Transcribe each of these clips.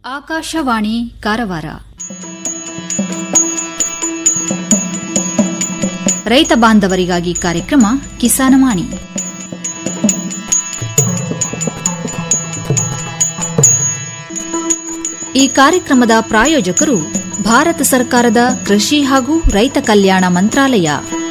ಆಕಾಶವಾಣಿ ಕಾರವಾರ ರೈತ ಬಾಂಧವರಿಗಾಗಿ ಕಾರ್ಯಕ್ರಮ ಕಿಸಾನವಾಣಿ ಈ ಕಾರ್ಯಕ್ರಮದ ಪ್ರಾಯೋಜಕರು ಭಾರತ ಸರ್ಕಾರದ ಕೃಷಿ ಹಾಗೂ ರೈತ ಕಲ್ಯಾಣ ಮಂತ್ರಾಲಯ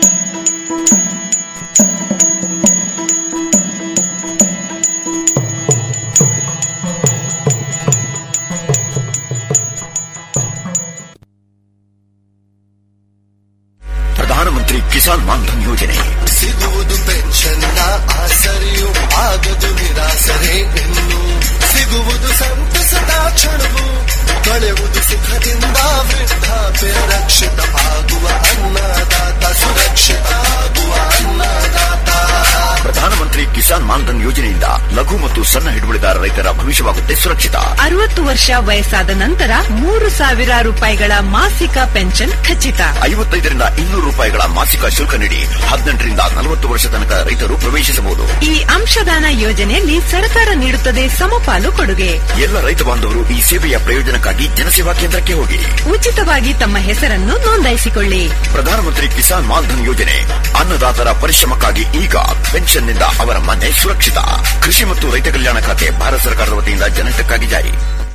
ಪ್ರಧಾನಮಂತ್ರಿ ಕಿಸಾನ್ ಮಾನ್ಧನ್ ಯೋಜನೆ ಸಿಗುವುದು ಪೆನ್ಷನ್ನ ಆಸರೆಯು ಆಗದು ನಿರಾಸರೆ ಇನ್ನು ಸಿಗುವುದು ಸಂತಸದ ಕ್ಷಣವು ಕಳೆಯುವುದು ಸುಖದಿಂದ ವೃದ್ಧಾಪ್ಯ ರಕ್ಷಿತ ಆಗುವ ಅನ್ನದಾತ ಸುರಕ್ಷಿತ ಆಗುವ ಅನ್ನದಾತ ಪ್ರಧಾನಮಂತ್ರಿ ಕಿಸಾನ್ ಮಾನ್ಧನ್ ಯೋಜನೆಯಿಂದ ಲಘು ಮತ್ತು ಸಣ್ಣ ಹಿಡುವಳಿದಾರ ರೈತರ ಭವಿಷ್ಯವಾಗುತ್ತೆ ಸುರಕ್ಷಿತ ಅರವತ್ತು ವರ್ಷ ವಯಸ್ಸಾದ ನಂತರ ಮೂರು ಸಾವಿರ ರೂಪಾಯಿಗಳ ಮಾಸಿಕ ಪೆನ್ಷನ್ ಖಚಿತ ಐವತ್ತೈದರಿಂದ ಇನ್ನೂರು ರೂಪಾಯಿಗಳ ಮಾಸಿಕ ಶುಲ್ಕ ನೀಡಿ ಹದಿನೆಂಟರಿಂದ ನಲವತ್ತು ವರ್ಷ ತನಕ ರೈತರು ಪ್ರವೇಶಿಸಬಹುದು ಈ ಅಂಶದಾನ ಯೋಜನೆಯಲ್ಲಿ ಸರ್ಕಾರ ನೀಡುತ್ತದೆ ಸಮಪಾಲು ಕೊಡುಗೆ ಎಲ್ಲ ರೈತ ಬಾಂಧವರು ಈ ಸೇವೆಯ ಪ್ರಯೋಜನಕ್ಕಾಗಿ ಜನಸೇವಾ ಕೇಂದ್ರಕ್ಕೆ ಹೋಗಿ ಉಚಿತವಾಗಿ ತಮ್ಮ ಹೆಸರನ್ನು ನೋಂದಾಯಿಸಿಕೊಳ್ಳಿ ಪ್ರಧಾನಮಂತ್ರಿ ಕಿಸಾನ್ ಮಾನ್ಧನ್ ಯೋಜನೆ ಅನ್ನದಾತರ ಪರಿಶ್ರಮಕ್ಕಾಗಿ ಈಗ ಪೆನ್ಷನ್ನಿಂದ ಅವರ ಮನೆ ಸುರಕ್ಷಿತ ಕೃಷಿ ಮತ್ತು ರೈತ ಕಲ್ಯಾಣ ಖಾತೆ ಭಾರತ ಸರ್ಕಾರದ ವತಿಯಿಂದ ಜನಹಿತಕ್ಕಾಗಿ ಜಾರಿ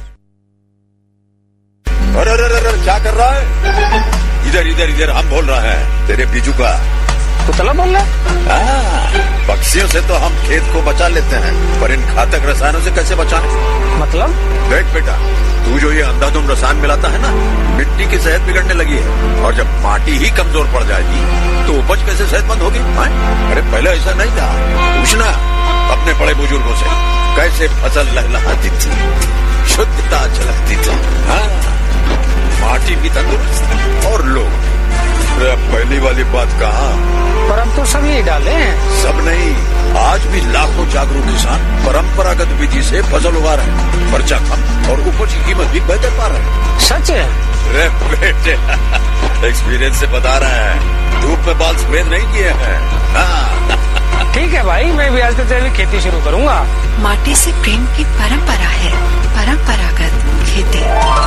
अरे अरे अरे अरे, क्या कर रहा है इधर इधर इधर हम बोल रहे हैं तेरे बीजू का कुतला बोल रहा है हाँ, पक्षियों से तो हम खेत को बचा लेते हैं पर इन घातक रसायनों से कैसे बचाएं मतलब देख बेटा तू जो ये अंधाधुंध रसायन मिलाता है ना मिट्टी की सेहत बिगड़ने लगी है और जब माटी ही कमजोर पड़ जाएगी तो उपज कैसे सेहतमंद होगी हाँ? अरे पहले ऐसा नहीं था पूछना अपने बड़े बुजुर्गों से कैसे फसल लहलहाती थी शुद्धता झलकती थी हाँ माटी भी तंदुरुस्त और लोग अरे अब पहली वाली बात कहा पर अब तो सब यही डाले हैं सब नहीं आज भी लाखों जागरूक किसान परंपरागत विधि से फसल उगा रहे हैं खर्चा कम और उपज की कीमत भी बेहतर पा रहे हैं सच है अरे बेटे एक्सपीरियंस से बता रहे हैं धूप में बाल सफेद नहीं किए हैं हाँ ठीक है भाई मैं भी आज से तेरी खेती शुरू करूंगा माटी से प्रेम की परंपरा है परंपरागत खेती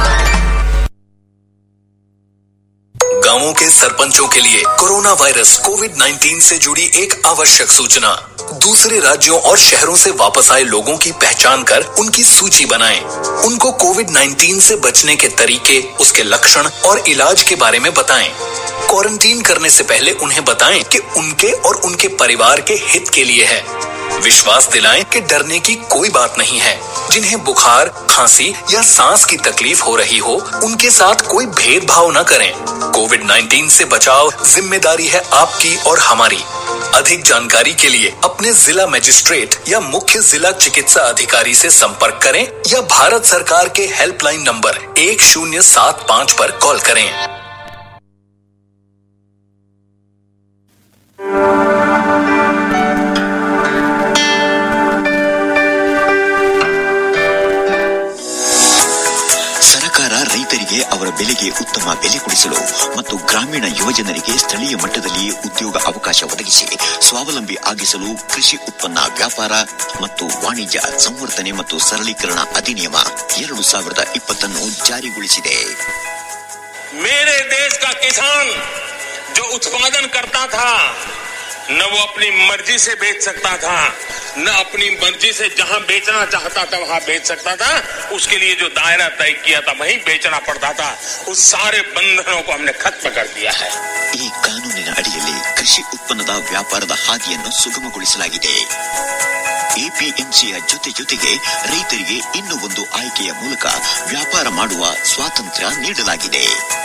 गांवों के सरपंचों के लिए कोरोना वायरस कोविड 19 से जुड़ी एक आवश्यक सूचना दूसरे राज्यों और शहरों से वापस आए लोगों की पहचान कर उनकी सूची बनाएं। उनको कोविड 19 से बचने के तरीके उसके लक्षण और इलाज के बारे में बताएं। क्वारंटीन करने से पहले उन्हें बताएं कि उनके और उनके परिवार के हित के लिए है विश्वास दिलाएं कि डरने की कोई बात नहीं है जिन्हें बुखार खांसी या सांस की तकलीफ हो रही हो उनके साथ कोई भेदभाव न करें कोविड 19 से बचाव जिम्मेदारी है आपकी और हमारी अधिक जानकारी के लिए अपने जिला मजिस्ट्रेट या मुख्य जिला चिकित्सा अधिकारी से संपर्क करें या भारत सरकार के हेल्पलाइन नंबर एक शून्य सात पाँच पर कॉल करें ಸರ್ಕಾರ ರೈತರಿಗೆ ಅವರ ಬೆಲೆಗೆ ಉತ್ತಮ ಬೆಲೆ ಕೊಡಿಸಲು ಮತ್ತು ಗ್ರಾಮೀಣ ಯುವಜನರಿಗೆ ಸ್ಥಳೀಯ ಮಟ್ಟದಲ್ಲಿಯೇ ಉದ್ಯೋಗ ಅವಕಾಶ ಒದಗಿಸಿ ಸ್ವಾವಲಂಬಿ ಆಗಿಸಲು ಕೃಷಿ ಉತ್ಪನ್ನ ವ್ಯಾಪಾರ ಮತ್ತು ವಾಣಿಜ್ಯ ಸಂವರ್ಧನೆ ಮತ್ತು ಸರಳೀಕರಣ ಅಧಿನಿಯಮ ಎರಡು ಸಾವಿರದ ಇಪ್ಪತ್ತನ್ನು ಜಾರಿಗೊಳಿಸಿದೆ मेरे देश का किसान जो उत्पादन करता था न वो अपनी मर्जी से बेच सकता था न अपनी मर्जी से जहां बेचना चाहता था वहां बेच सकता था उसके लिए जो दायरा तय किया था वहीं बेचना पड़ता था उस सारे बंधनों को हमने खत्म कर दिया है ಈ ಕಾನೂನಿನ ಅಡಿಯಲ್ಲಿ ಕೃಷಿ ಉತ್ಪನ್ನದ ವ್ಯಾಪಾರದ ಹಾದಿಯನ್ನು ಸುಗಮಗೊಳಿಸಲಾಗಿದೆ ಎಪಿಎಂಸಿಯ ಜೊತೆ ಜೊತೆಗೆ ರೈತರಿಗೆ ಇನ್ನೂ ಒಂದು ಆಯ್ಕೆಯ ಮೂಲಕ ವ್ಯಾಪಾರ ಮಾಡುವ ಸ್ವಾತಂತ್ರ್ಯ ನೀಡಲಾಗಿದೆ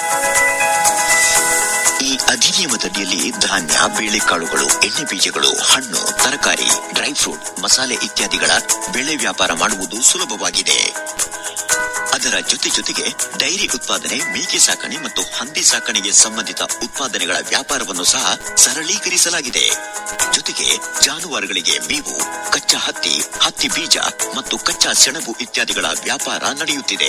ಈ ಅಧಿನಿಯಮದಡಿಯಲ್ಲಿ ಧಾನ್ಯ ಬೇಳೆಕಾಳುಗಳು ಎಣ್ಣೆ ಬೀಜಗಳು ಹಣ್ಣು ತರಕಾರಿ ಡ್ರೈ ಫ್ರೂಟ್ ಮಸಾಲೆ ಇತ್ಯಾದಿಗಳ ಬೆಳೆ ವ್ಯಾಪಾರ ಮಾಡುವುದು ಸುಲಭವಾಗಿದೆ ಅದರ ಜೊತೆ ಜೊತೆಗೆ ಡೈರಿ ಉತ್ಪಾದನೆ ಮೇಕೆ ಸಾಕಣೆ ಮತ್ತು ಹಂದಿ ಸಾಕಣೆಗೆ ಸಂಬಂಧಿತ ಉತ್ಪಾದನೆಗಳ ವ್ಯಾಪಾರವನ್ನು ಸಹ ಸರಳೀಕರಿಸಲಾಗಿದೆ ಜೊತೆಗೆ ಜಾನುವಾರುಗಳಿಗೆ ಮೇವು ಕಚ್ಚಾ ಹತ್ತಿ ಹತ್ತಿ ಬೀಜ ಮತ್ತು ಕಚ್ಚಾ ಸೆಣಬು ಇತ್ಯಾದಿಗಳ ವ್ಯಾಪಾರ ನಡೆಯುತ್ತಿದೆ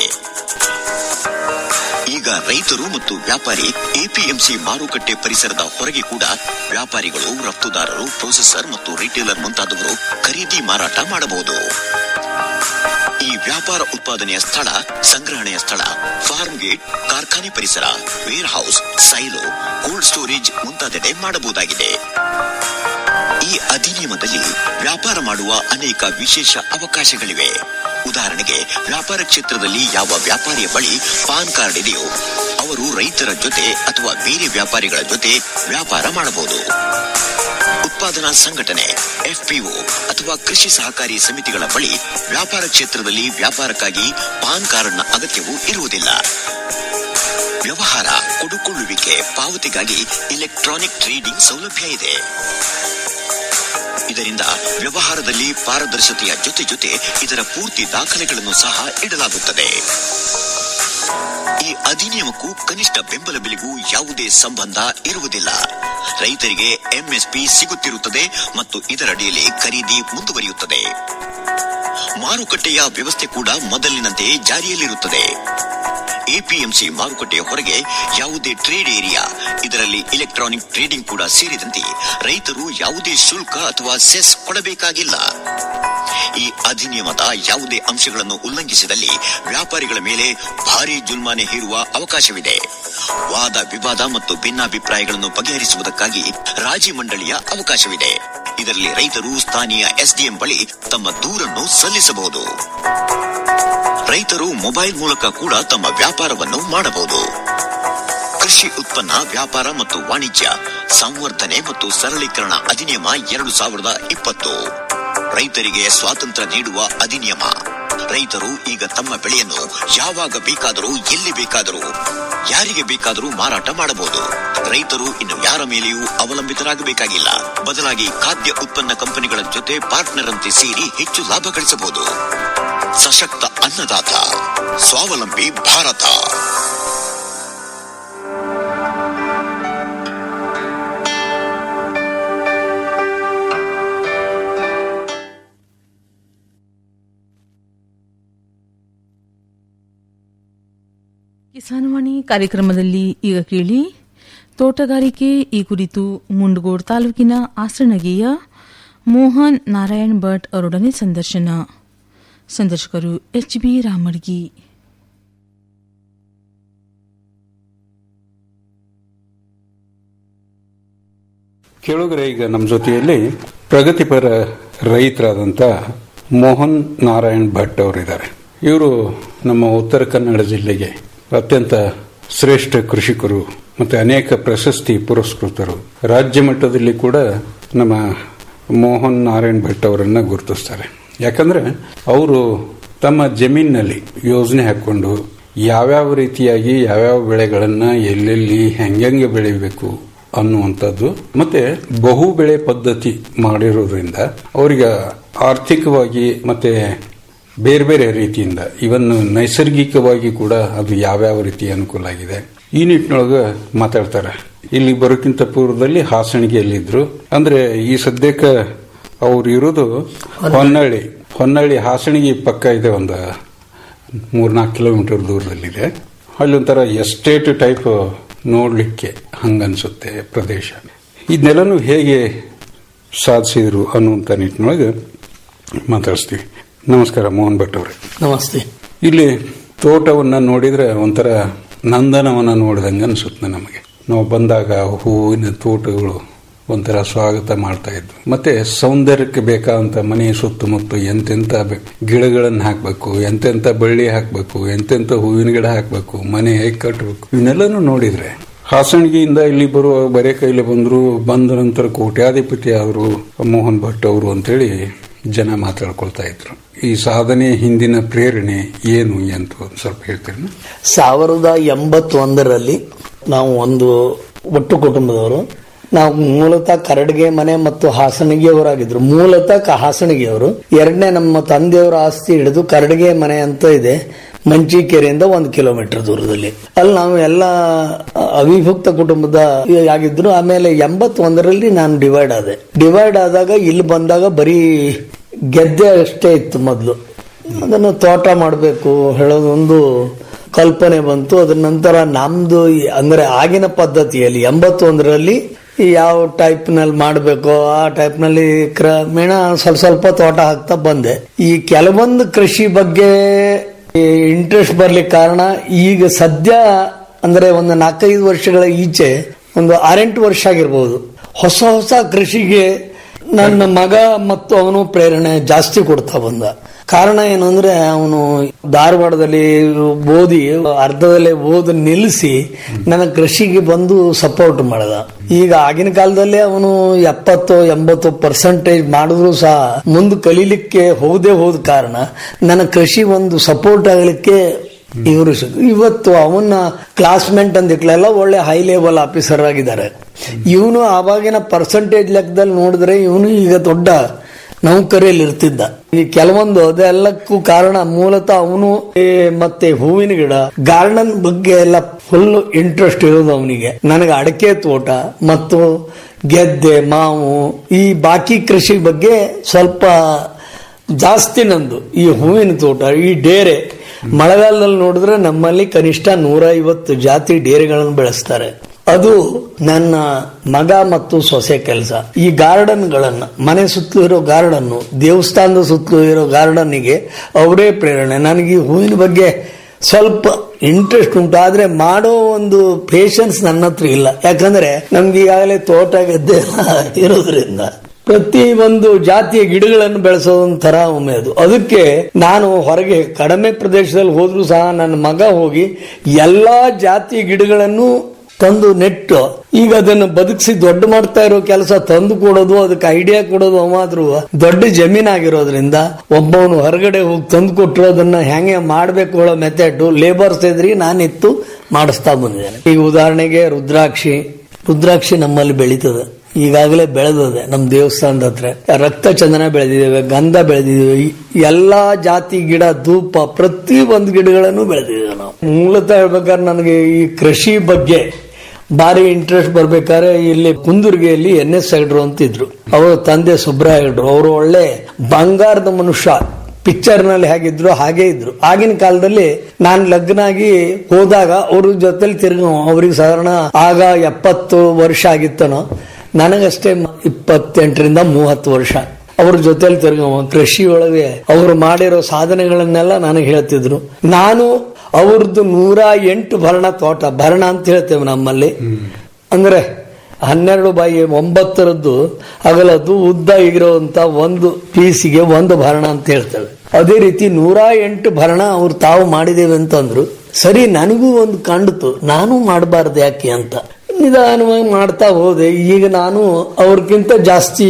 ಈಗ ರೈತರು ಮತ್ತು ವ್ಯಾಪಾರಿ ಎಪಿಎಂಸಿ ಮಾರುಕಟ್ಟೆ ಪರಿಸರದ ಹೊರಗೆ ಕೂಡ ವ್ಯಾಪಾರಿಗಳು ರಫ್ತುದಾರರು ಪ್ರೊಸೆಸರ್ ಮತ್ತು ರಿಟೇಲರ್ ಮುಂತಾದವರು ಖರೀದಿ ಮಾರಾಟ ಮಾಡಬಹುದು ಈ ವ್ಯಾಪಾರ ಉತ್ಪಾದನೆಯ ಸ್ಥಳ ಸಂಗ್ರಹಣೆಯ ಸ್ಥಳ ಫಾರ್ಮ್ ಗೇಟ್ ಕಾರ್ಖಾನೆ ಪರಿಸರ warehouse silo cold storage ಮುಂತಾದೆಡೆ ಮಾಡಬಹುದಾಗಿದೆ ಈ ಅಧಿನಿಯಮದಲ್ಲಿ ವ್ಯಾಪಾರ ಮಾಡುವ ಅನೇಕ ವಿಶೇಷ ಅವಕಾಶಗಳಿವೆ ಉದಾಹರಣೆಗೆ ವ್ಯಾಪಾರ ಕ್ಷೇತ್ರದಲ್ಲಿ ಯಾವ ವ್ಯಾಪಾರಿಯ ಬಳಿ ಪಾನ್ ಕಾರ್ಡ್ ಇದೆಯೋ ಅವರು ರೈತರ ಜೊತೆ ಅಥವಾ ಬೇರೆ ವ್ಯಾಪಾರಿಗಳ ಜೊತೆ ವ್ಯಾಪಾರ ಮಾಡಬಹುದು ಉತ್ಪಾದನಾ ಸಂಘಟನೆ ಎಫ್ಪಿಒ ಅಥವಾ ಕೃಷಿ ಸಹಕಾರಿ ಸಮಿತಿಗಳ ಬಳಿ ವ್ಯಾಪಾರ ಕ್ಷೇತ್ರದಲ್ಲಿ ವ್ಯಾಪಾರಕ್ಕಾಗಿ ಪಾನ್ ಕಾರ್ಡ್ನ ಅಗತ್ಯವೂ ಇರುವುದಿಲ್ಲ ವ್ಯವಹಾರ ಕೊಡುಕೊಳ್ಳುವಿಕೆ ಪಾವತಿಗಾಗಿ ಇಲೆಕ್ಟ್ರಾನಿಕ್ ಟ್ರೇಡಿಂಗ್ ಸೌಲಭ್ಯ ಇದೆ ಇದರಿಂದ ವ್ಯವಹಾರದಲ್ಲಿ ಪಾರದರ್ಶತೆಯ ಜೊತೆ ಜೊತೆ ಇದರ ಪೂರ್ತಿ ದಾಖಲೆಗಳನ್ನು ಸಹ ಇಡಲಾಗುತ್ತದೆ ಈ ಅಧಿನಿಯಮಕ್ಕೂ ಕನಿಷ್ಠ ಬೆಂಬಲ ಬೆಲೆಗೂ ಯಾವುದೇ ಸಂಬಂಧ ಇರುವುದಿಲ್ಲ ರೈತರಿಗೆ ಎಂಎಸ್ಪಿ ಸಿಗುತ್ತಿರುತ್ತದೆ ಮತ್ತು ಇದರಡಿಯಲ್ಲಿ ಖರೀದಿ ಮುಂದುವರಿಯುತ್ತದೆ ಮಾರುಕಟ್ಟೆಯ ವ್ಯವಸ್ಥೆ ಕೂಡ ಮೊದಲಿನಂತೆ ಜಾರಿಯಲ್ಲಿರುತ್ತದೆ ಎಪಿಎಂಸಿ ಮಾರುಕಟ್ಟೆಯ ಹೊರಗೆ ಯಾವುದೇ ಟ್ರೇಡ್ ಏರಿಯಾ ಇದರಲ್ಲಿ ಇಲೆಕ್ಟ್ರಾನಿಕ್ ಟ್ರೇಡಿಂಗ್ ಕೂಡ ಸೇರಿದಂತೆ ರೈತರು ಯಾವುದೇ ಶುಲ್ಕ ಅಥವಾ ಸೆಸ್ ಕೊಡಬೇಕಾಗಿಲ್ಲ ಈ ಅಧಿನಿಯಮದ ಯಾವುದೇ ಅಂಶಗಳನ್ನು ಉಲ್ಲಂಘಿಸಿದಲ್ಲಿ ವ್ಯಾಪಾರಿಗಳ ಮೇಲೆ ಭಾರಿ ಜುಲ್ಮಾನೆ ಹೇರುವ ಅವಕಾಶವಿದೆ ವಾದ ವಿವಾದ ಮತ್ತು ಭಿನ್ನಾಭಿಪ್ರಾಯಗಳನ್ನು ಬಗೆಹರಿಸುವುದಕ್ಕಾಗಿ ರಾಜಿ ಮಂಡಳಿಯ ಅವಕಾಶವಿದೆ ಇದರಲ್ಲಿ ರೈತರು ಸ್ಥಾನೀಯ ಎಸ್ಡಿಎಂ ಬಳಿ ತಮ್ಮ ದೂರನ್ನು ಸಲ್ಲಿಸಬಹುದು ರೈತರು ಮೊಬೈಲ್ ಮೂಲಕ ಕೂಡ ತಮ್ಮ ವ್ಯಾಪಾರವನ್ನು ಮಾಡಬಹುದು ಕೃಷಿ ಉತ್ಪನ್ನ ವ್ಯಾಪಾರ ಮತ್ತು ವಾಣಿಜ್ಯ ಸಂವರ್ಧನೆ ಮತ್ತು ಸರಳೀಕರಣ ಅಧಿನಿಯಮ ಎರಡು ಸಾವಿರದ ಇಪ್ಪತ್ತು ರೈತರಿಗೆ ಸ್ವಾತಂತ್ರ್ಯ ನೀಡುವ ಅಧಿನಿಯಮ ರೈತರು ಈಗ ತಮ್ಮ ಬೆಳೆಯನ್ನು ಯಾವಾಗ ಬೇಕಾದರೂ ಎಲ್ಲಿ ಬೇಕಾದರೂ ಯಾರಿಗೆ ಬೇಕಾದರೂ ಮಾರಾಟ ಮಾಡಬಹುದು ರೈತರು ಇನ್ನು ಯಾರ ಮೇಲೆಯೂ ಅವಲಂಬಿತರಾಗಬೇಕಾಗಿಲ್ಲ ಬದಲಾಗಿ ಖಾದ್ಯ ಉತ್ಪನ್ನ ಕಂಪನಿಗಳ ಜೊತೆ ಪಾರ್ಟ್ನರ್ ಅಂತೆ ಸೇರಿ ಹೆಚ್ಚು ಲಾಭ ಗಳಿಸಬಹುದು ಸಶಕ್ತ ಅನ್ನದಾತ ಸ್ವಾವಲಂಬಿ ಭಾರತ ಕಿಸಾನ್ವಾಣಿ ಕಾರ್ಯಕ್ರಮದಲ್ಲಿ ಈಗ ಕೇಳಿ ತೋಟಗಾರಿಕೆ ಈ ಕುರಿತು ಮುಂಡಗೋಡ್ ತಾಲೂಕಿನ ಆಸರಣಗಿಯ ಮೋಹನ್ ನಾರಾಯಣ್ ಭಟ್ ಅವರೊಡನೆ ಸಂದರ್ಶನ ಸಂದರ್ಶಕರು ಎಚ್ ಬಿ ರಾಮಡ್ಗಿ ಕೇಳುಗರೆ ಈಗ ನಮ್ಮ ಜೊತೆಯಲ್ಲಿ ಪ್ರಗತಿಪರ ರೈತರಾದಂಥ ಮೋಹನ್ ನಾರಾಯಣ್ ಭಟ್ ಅವರಿದ್ದಾರೆ ಇವರು ನಮ್ಮ ಉತ್ತರ ಕನ್ನಡ ಜಿಲ್ಲೆಗೆ ಅತ್ಯಂತ ಶ್ರೇಷ್ಠ ಕೃಷಿಕರು ಮತ್ತೆ ಅನೇಕ ಪ್ರಶಸ್ತಿ ಪುರಸ್ಕೃತರು ರಾಜ್ಯ ಮಟ್ಟದಲ್ಲಿ ಕೂಡ ನಮ್ಮ ಮೋಹನ್ ನಾರಾಯಣ್ ಭಟ್ ಅವರನ್ನ ಗುರುತಿಸ್ತಾರೆ ಯಾಕಂದ್ರೆ ಅವರು ತಮ್ಮ ಜಮೀನಿನಲ್ಲಿ ಯೋಜನೆ ಹಾಕೊಂಡು ಯಾವ್ಯಾವ ರೀತಿಯಾಗಿ ಯಾವ್ಯಾವ ಬೆಳೆಗಳನ್ನ ಎಲ್ಲೆಲ್ಲಿ ಹೆಂಗೆ ಬೆಳಿಬೇಕು ಅನ್ನುವಂಥದ್ದು ಮತ್ತೆ ಬಹು ಬೆಳೆ ಪದ್ಧತಿ ಮಾಡಿರೋದ್ರಿಂದ ಅವರಿಗೆ ಆರ್ಥಿಕವಾಗಿ ಮತ್ತೆ ಬೇರೆ ಬೇರೆ ರೀತಿಯಿಂದ ಇವನ್ ನೈಸರ್ಗಿಕವಾಗಿ ಕೂಡ ಅದು ಯಾವ್ಯಾವ ರೀತಿ ಅನುಕೂಲ ಆಗಿದೆ ಈ ನಿಟ್ಟಿನೊಳಗೆ ಮಾತಾಡ್ತಾರೆ ಇಲ್ಲಿ ಬರೋಕ್ಕಿಂತ ಪೂರ್ವದಲ್ಲಿ ಹಾಸಣಿಗೆಯಲ್ಲಿದ್ರು ಅಂದ್ರೆ ಈ ಸದ್ಯಕ್ಕೆ ಅವ್ರು ಇರೋದು ಹೊನ್ನಳ್ಳಿ ಹೊನ್ನಳ್ಳಿ ಹಾಸಣಿಗೆ ಪಕ್ಕ ಇದೆ ಒಂದು ಮೂರ್ನಾಲ್ಕು ಕಿಲೋಮೀಟರ್ ದೂರದಲ್ಲಿದೆ ಅಲ್ಲಿ ಒಂಥರ ಎಸ್ಟೇಟ್ ಟೈಪ್ ನೋಡ್ಲಿಕ್ಕೆ ಹಂಗನ್ಸುತ್ತೆ ಪ್ರದೇಶ ಇದನ್ನೆಲ್ಲನೂ ಹೇಗೆ ಸಾಧಿಸಿದ್ರು ಅನ್ನುವಂಥ ನಿಟ್ಟಿನೊಳಗೆ ಮಾತಾಡಿಸ್ತೀವಿ ನಮಸ್ಕಾರ ಮೋಹನ್ ಭಟ್ ಅವರೇ ನಮಸ್ತೆ ಇಲ್ಲಿ ತೋಟವನ್ನ ನೋಡಿದ್ರೆ ಒಂಥರ ನಂದನವನ್ನ ನೋಡಿದಂಗೆ ಅನ್ಸುತ್ತೆ ನಮಗೆ ನಾವು ಬಂದಾಗ ಹೂವಿನ ತೋಟಗಳು ಒಂಥರ ಸ್ವಾಗತ ಮಾಡ್ತಾ ಇದ್ವು ಮತ್ತೆ ಸೌಂದರ್ಯಕ್ಕೆ ಬೇಕಾದಂತ ಮನೆ ಸುತ್ತಮುತ್ತ ಎಂತೆಂತ ಗಿಡಗಳನ್ನು ಹಾಕಬೇಕು ಎಂತೆಂತ ಬಳ್ಳಿ ಹಾಕಬೇಕು ಎಂತೆಂತ ಹೂವಿನ ಗಿಡ ಹಾಕಬೇಕು ಮನೆ ಹೇಗೆ ಕಟ್ಟಬೇಕು ಇವನ್ನೆಲ್ಲನೂ ನೋಡಿದ್ರೆ ಹಾಸಣಿಗೆಯಿಂದ ಇಲ್ಲಿ ಬರುವ ಬರೇ ಕೈಲಿ ಬಂದ್ರು ಬಂದ ನಂತರ ಕೋಟ್ಯಾಧಿಪತಿ ಆದರು ಮೋಹನ್ ಭಟ್ ಅವರು ಅಂತೇಳಿ ಜನ ಮಾತಾಡ್ಕೊಳ್ತಾ ಇದ್ರು ಈ ಸಾಧನೆ ಹಿಂದಿನ ಪ್ರೇರಣೆ ಏನು ಅಂತ ಒಂದು ಸ್ವಲ್ಪ ಹೇಳ್ತೀರಿ ಸಾವಿರದ ಎಂಬತ್ತೊಂದರಲ್ಲಿ ನಾವು ಒಂದು ಒಟ್ಟು ಕುಟುಂಬದವರು ನಾವು ಮೂಲತಃ ಕರಡಿಗೆ ಮನೆ ಮತ್ತು ಹಾಸಣಿಗೆಯವರಾಗಿದ್ರು ಮೂಲತಃ ಕ- ಹಾಸಣಿಗೆಯವರು ಎರಡನೇ ನಮ್ಮ ತಂದೆಯವರ ಆಸ್ತಿ ಹಿಡಿದು ಕರಡಿಗೆ ಮನೆ ಅಂತ ಇದೆ ಮಂಚಿಕೆರೆಯಿಂದ ಒಂದು ಕಿಲೋಮೀಟರ್ ದೂರದಲ್ಲಿ ಅಲ್ಲಿ ನಾವು ಎಲ್ಲ ಅವಿಭಕ್ತ ಕುಟುಂಬದ ಆಗಿದ್ರು ಆಮೇಲೆ ಎಂಬತ್ತೊಂದರಲ್ಲಿ ನಾನು ಡಿವೈಡ್ ಆದೆ ಡಿವೈಡ್ ಆದಾಗ ಇಲ್ಲಿ ಬಂದಾಗ ಬರೀ ಗೆದ್ದೆ ಅಷ್ಟೇ ಇತ್ತು ಮೊದಲು ಅದನ್ನು ತೋಟ ಮಾಡಬೇಕು ಹೇಳೋದೊಂದು ಕಲ್ಪನೆ ಬಂತು ಅದರ ನಂತರ ನಮ್ದು ಈ- ಅಂದ್ರೆ ಆಗಿನ ಪದ್ಧತಿಯಲ್ಲಿ ಎಂಬತ್ತೊಂದರಲ್ಲಿ ಯಾವ ಟೈಪ್ ನಲ್ಲಿ ಮಾಡಬೇಕು ಆ ಟೈಪ್ ನಲ್ಲಿ ಕ್ರಮೇಣ ಸ್ವಲ್ಪ ಸ್ವಲ್ಪ ತೋಟ ಹಾಕ್ತಾ ಬಂದೆ ಈ ಕೆಲವೊಂದು ಕೃಷಿ ಬಗ್ಗೆ ಇಂಟ್ರೆಸ್ಟ್ ಬರ್ಲಿಕ್ಕೆ ಕಾರಣ ಈಗ ಸದ್ಯ ಅಂದ್ರೆ ಒಂದು ನಾಲ್ಕೈದು ವರ್ಷಗಳ ಈಚೆ ಒಂದು ಆರೆಂಟು ವರ್ಷ ಆಗಿರ್ಬೋದು ಹೊಸ ಹೊಸ ಕೃಷಿಗೆ ನನ್ನ ಮಗ ಮತ್ತು ಅವನು ಪ್ರೇರಣೆ ಜಾಸ್ತಿ ಕೊಡ್ತಾ ಬಂದ ಕಾರಣ ಏನು ಅಂದ್ರೆ ಅವನು ಧಾರವಾಡದಲ್ಲಿ ಓದಿ ಅರ್ಧದಲ್ಲೇ ಓದು ನಿಲ್ಲಿಸಿ ನನ್ನ ಕೃಷಿಗೆ ಬಂದು ಸಪೋರ್ಟ್ ಮಾಡಿದ ಈಗ ಆಗಿನ ಕಾಲದಲ್ಲಿ ಅವನು ಎಪ್ಪತ್ತು ಎಂಬತ್ತು ಪರ್ಸೆಂಟೇಜ್ ಮಾಡಿದ್ರು ಸಹ ಮುಂದೆ ಕಲೀಲಿಕ್ಕೆ ಹೋಗದೆ ಹೋದ ಕಾರಣ ನನ್ನ ಕೃಷಿ ಒಂದು ಸಪೋರ್ಟ್ ಆಗಲಿಕ್ಕೆ ಇವರು ಇವತ್ತು ಅವನ ಕ್ಲಾಸ್ಮೇಟ್ ಅಂದಿಕ್ಲೆಲ್ಲ ಒಳ್ಳೆ ಹೈ ಲೆವೆಲ್ ಆಫೀಸರ್ ಆಗಿದ್ದಾರೆ ಇವನು ಆವಾಗಿನ ಪರ್ಸೆಂಟೇಜ್ ಲೆಕ್ಕದಲ್ಲಿ ನೋಡಿದ್ರೆ ಇವನು ಈಗ ದೊಡ್ಡ ನೌಕರಿಯಲ್ಲಿ ಇರ್ತಿದ್ದ ಈ ಕೆಲವೊಂದು ಅದೆಲ್ಲಕ್ಕೂ ಕಾರಣ ಮೂಲತಃ ಅವನು ಮತ್ತೆ ಹೂವಿನ ಗಿಡ ಗಾರ್ಡನ್ ಬಗ್ಗೆ ಎಲ್ಲ ಫುಲ್ ಇಂಟ್ರೆಸ್ಟ್ ಇರೋದು ಅವನಿಗೆ ನನಗೆ ಅಡಕೆ ತೋಟ ಮತ್ತು ಗೆದ್ದೆ ಮಾವು ಈ ಬಾಕಿ ಕೃಷಿ ಬಗ್ಗೆ ಸ್ವಲ್ಪ ಜಾಸ್ತಿ ನಂದು ಈ ಹೂವಿನ ತೋಟ ಈ ಡೇರೆ ಮಳೆಗಾಲದಲ್ಲಿ ನೋಡಿದ್ರೆ ನಮ್ಮಲ್ಲಿ ಕನಿಷ್ಠ ನೂರ ಐವತ್ತು ಜಾತಿ ಡೇರೆಗಳನ್ನು ಬೆಳೆಸ್ತಾರೆ ಅದು ನನ್ನ ಮಗ ಮತ್ತು ಸೊಸೆ ಕೆಲಸ ಈ ಗಾರ್ಡನ್ ಗಳನ್ನ ಮನೆ ಸುತ್ತಲೂ ಇರೋ ಗಾರ್ಡನ್ ದೇವಸ್ಥಾನದ ಸುತ್ತಲೂ ಇರೋ ಗಾರ್ಡನ್ನಿಗೆ ಅವರೇ ಪ್ರೇರಣೆ ನನಗೆ ಈ ಹೂವಿನ ಬಗ್ಗೆ ಸ್ವಲ್ಪ ಇಂಟ್ರೆಸ್ಟ್ ಉಂಟು ಆದ್ರೆ ಮಾಡೋ ಒಂದು ಪೇಷನ್ಸ್ ನನ್ನ ಹತ್ರ ಇಲ್ಲ ಯಾಕಂದ್ರೆ ನಮ್ಗೆ ಈಗಾಗಲೇ ತೋಟ ಗದ್ದೆ ಎಲ್ಲ ಇರೋದ್ರಿಂದ ಪ್ರತಿ ಒಂದು ಜಾತಿಯ ಗಿಡಗಳನ್ನು ಬೆಳೆಸೋದೊಂಥರ ಒಮ್ಮೆ ಅದು ಅದಕ್ಕೆ ನಾನು ಹೊರಗೆ ಕಡಿಮೆ ಪ್ರದೇಶದಲ್ಲಿ ಹೋದ್ರೂ ಸಹ ನನ್ನ ಮಗ ಹೋಗಿ ಎಲ್ಲಾ ಜಾತಿಯ ಗಿಡಗಳನ್ನು ತಂದು ನೆಟ್ಟು ಈಗ ಅದನ್ನು ಬದುಕಿಸಿ ದೊಡ್ಡ ಮಾಡ್ತಾ ಇರೋ ಕೆಲಸ ತಂದು ಕೊಡೋದು ಅದಕ್ಕೆ ಐಡಿಯಾ ಕೊಡೋದು ಅವಾದ್ರೂ ದೊಡ್ಡ ಜಮೀನಾಗಿರೋದ್ರಿಂದ ಒಬ್ಬವನು ಹೊರಗಡೆ ಹೋಗಿ ತಂದು ಕೊಟ್ಟರು ಅದನ್ನ ಹೆಂಗೆ ಮಾಡ್ಬೇಕು ಹೇಳೋ ಮೆಥಡ್ ಲೇಬರ್ಸ್ ಇದ್ರಿ ನಾನಿತ್ತು ಮಾಡಿಸ್ತಾ ಬಂದಿದ್ದೇನೆ ಈಗ ಉದಾಹರಣೆಗೆ ರುದ್ರಾಕ್ಷಿ ರುದ್ರಾಕ್ಷಿ ನಮ್ಮಲ್ಲಿ ಬೆಳೀತದೆ ಈಗಾಗಲೇ ಬೆಳೆದಿದೆ ನಮ್ಮ ದೇವಸ್ಥಾನದ ಹತ್ರ ರಕ್ತ ಚಂದನ ಬೆಳೆದಿದ್ದೇವೆ ಗಂಧ ಬೆಳೆದಿದ್ದೇವೆ ಎಲ್ಲಾ ಜಾತಿ ಗಿಡ ಧೂಪ ಪ್ರತಿ ಒಂದು ಗಿಡಗಳನ್ನು ಬೆಳೆದಿದ್ದೇವೆ ನಾವು ಮೂಲತಃ ಹೇಳ್ಬೇಕಾದ್ರೆ ನನಗೆ ಈ ಕೃಷಿ ಬಗ್ಗೆ ಭಾರಿ ಇಂಟ್ರೆಸ್ಟ್ ಬರ್ಬೇಕಾದ್ರೆ ಇಲ್ಲಿ ಕುಂದುರ್ಗಿಯಲ್ಲಿ ಎನ್ ಎಸ್ ಹೆಗ್ಡ್ರು ಅಂತಿದ್ರು ಅವರ ತಂದೆ ಸುಬ್ರಾಯ ಹೆಗ್ಡ್ರು ಅವರು ಒಳ್ಳೆ ಬಂಗಾರದ ಮನುಷ್ಯ ಪಿಕ್ಚರ್ ನಲ್ಲಿ ಹೇಗಿದ್ರು ಹಾಗೆ ಇದ್ರು ಆಗಿನ ಕಾಲದಲ್ಲಿ ನಾನು ಲಗ್ನ ಆಗಿ ಹೋದಾಗ ಅವ್ರ ಜೊತೆಲಿ ತಿರುಗ ಅವ್ರಿಗೆ ಸಾಧಾರಣ ಆಗ ಎಪ್ಪತ್ತು ವರ್ಷ ಆಗಿತ್ತನೋ ನನಗಷ್ಟೇ ಇಪ್ಪತ್ತೆಂಟರಿಂದ ಮೂವತ್ತು ವರ್ಷ ಅವ್ರ ಜೊತೆಲಿ ತಿರುಗವ ಕೃಷಿ ಒಳಗೆ ಅವರು ಮಾಡಿರೋ ಸಾಧನೆಗಳನ್ನೆಲ್ಲ ನನಗೆ ಹೇಳ್ತಿದ್ರು ನಾನು ಅವ್ರದ್ದು ನೂರ ಎಂಟು ಭರಣ ತೋಟ ಭರಣ ಅಂತ ಹೇಳ್ತೇವೆ ನಮ್ಮಲ್ಲಿ ಅಂದ್ರೆ ಹನ್ನೆರಡು ಬೈ ಒಂಬತ್ತರದ್ದು ಅಗಲದ್ದು ಉದ್ದ ಇರೋಂತ ಒಂದು ಪೀಸಿಗೆ ಒಂದು ಭರಣ ಅಂತ ಹೇಳ್ತೇವೆ ಅದೇ ರೀತಿ ನೂರ ಎಂಟು ಭರಣ ಅವ್ರು ತಾವು ಮಾಡಿದೇವೆ ಅಂತಂದ್ರು ಸರಿ ನನಗೂ ಒಂದು ಕಂಡಿತು ನಾನು ಮಾಡಬಾರ್ದು ಯಾಕೆ ಅಂತ ನಿಧಾನವಾಗಿ ಮಾಡ್ತಾ ಹೋದೆ ಈಗ ನಾನು ಅವ್ರಿಗಿಂತ ಜಾಸ್ತಿ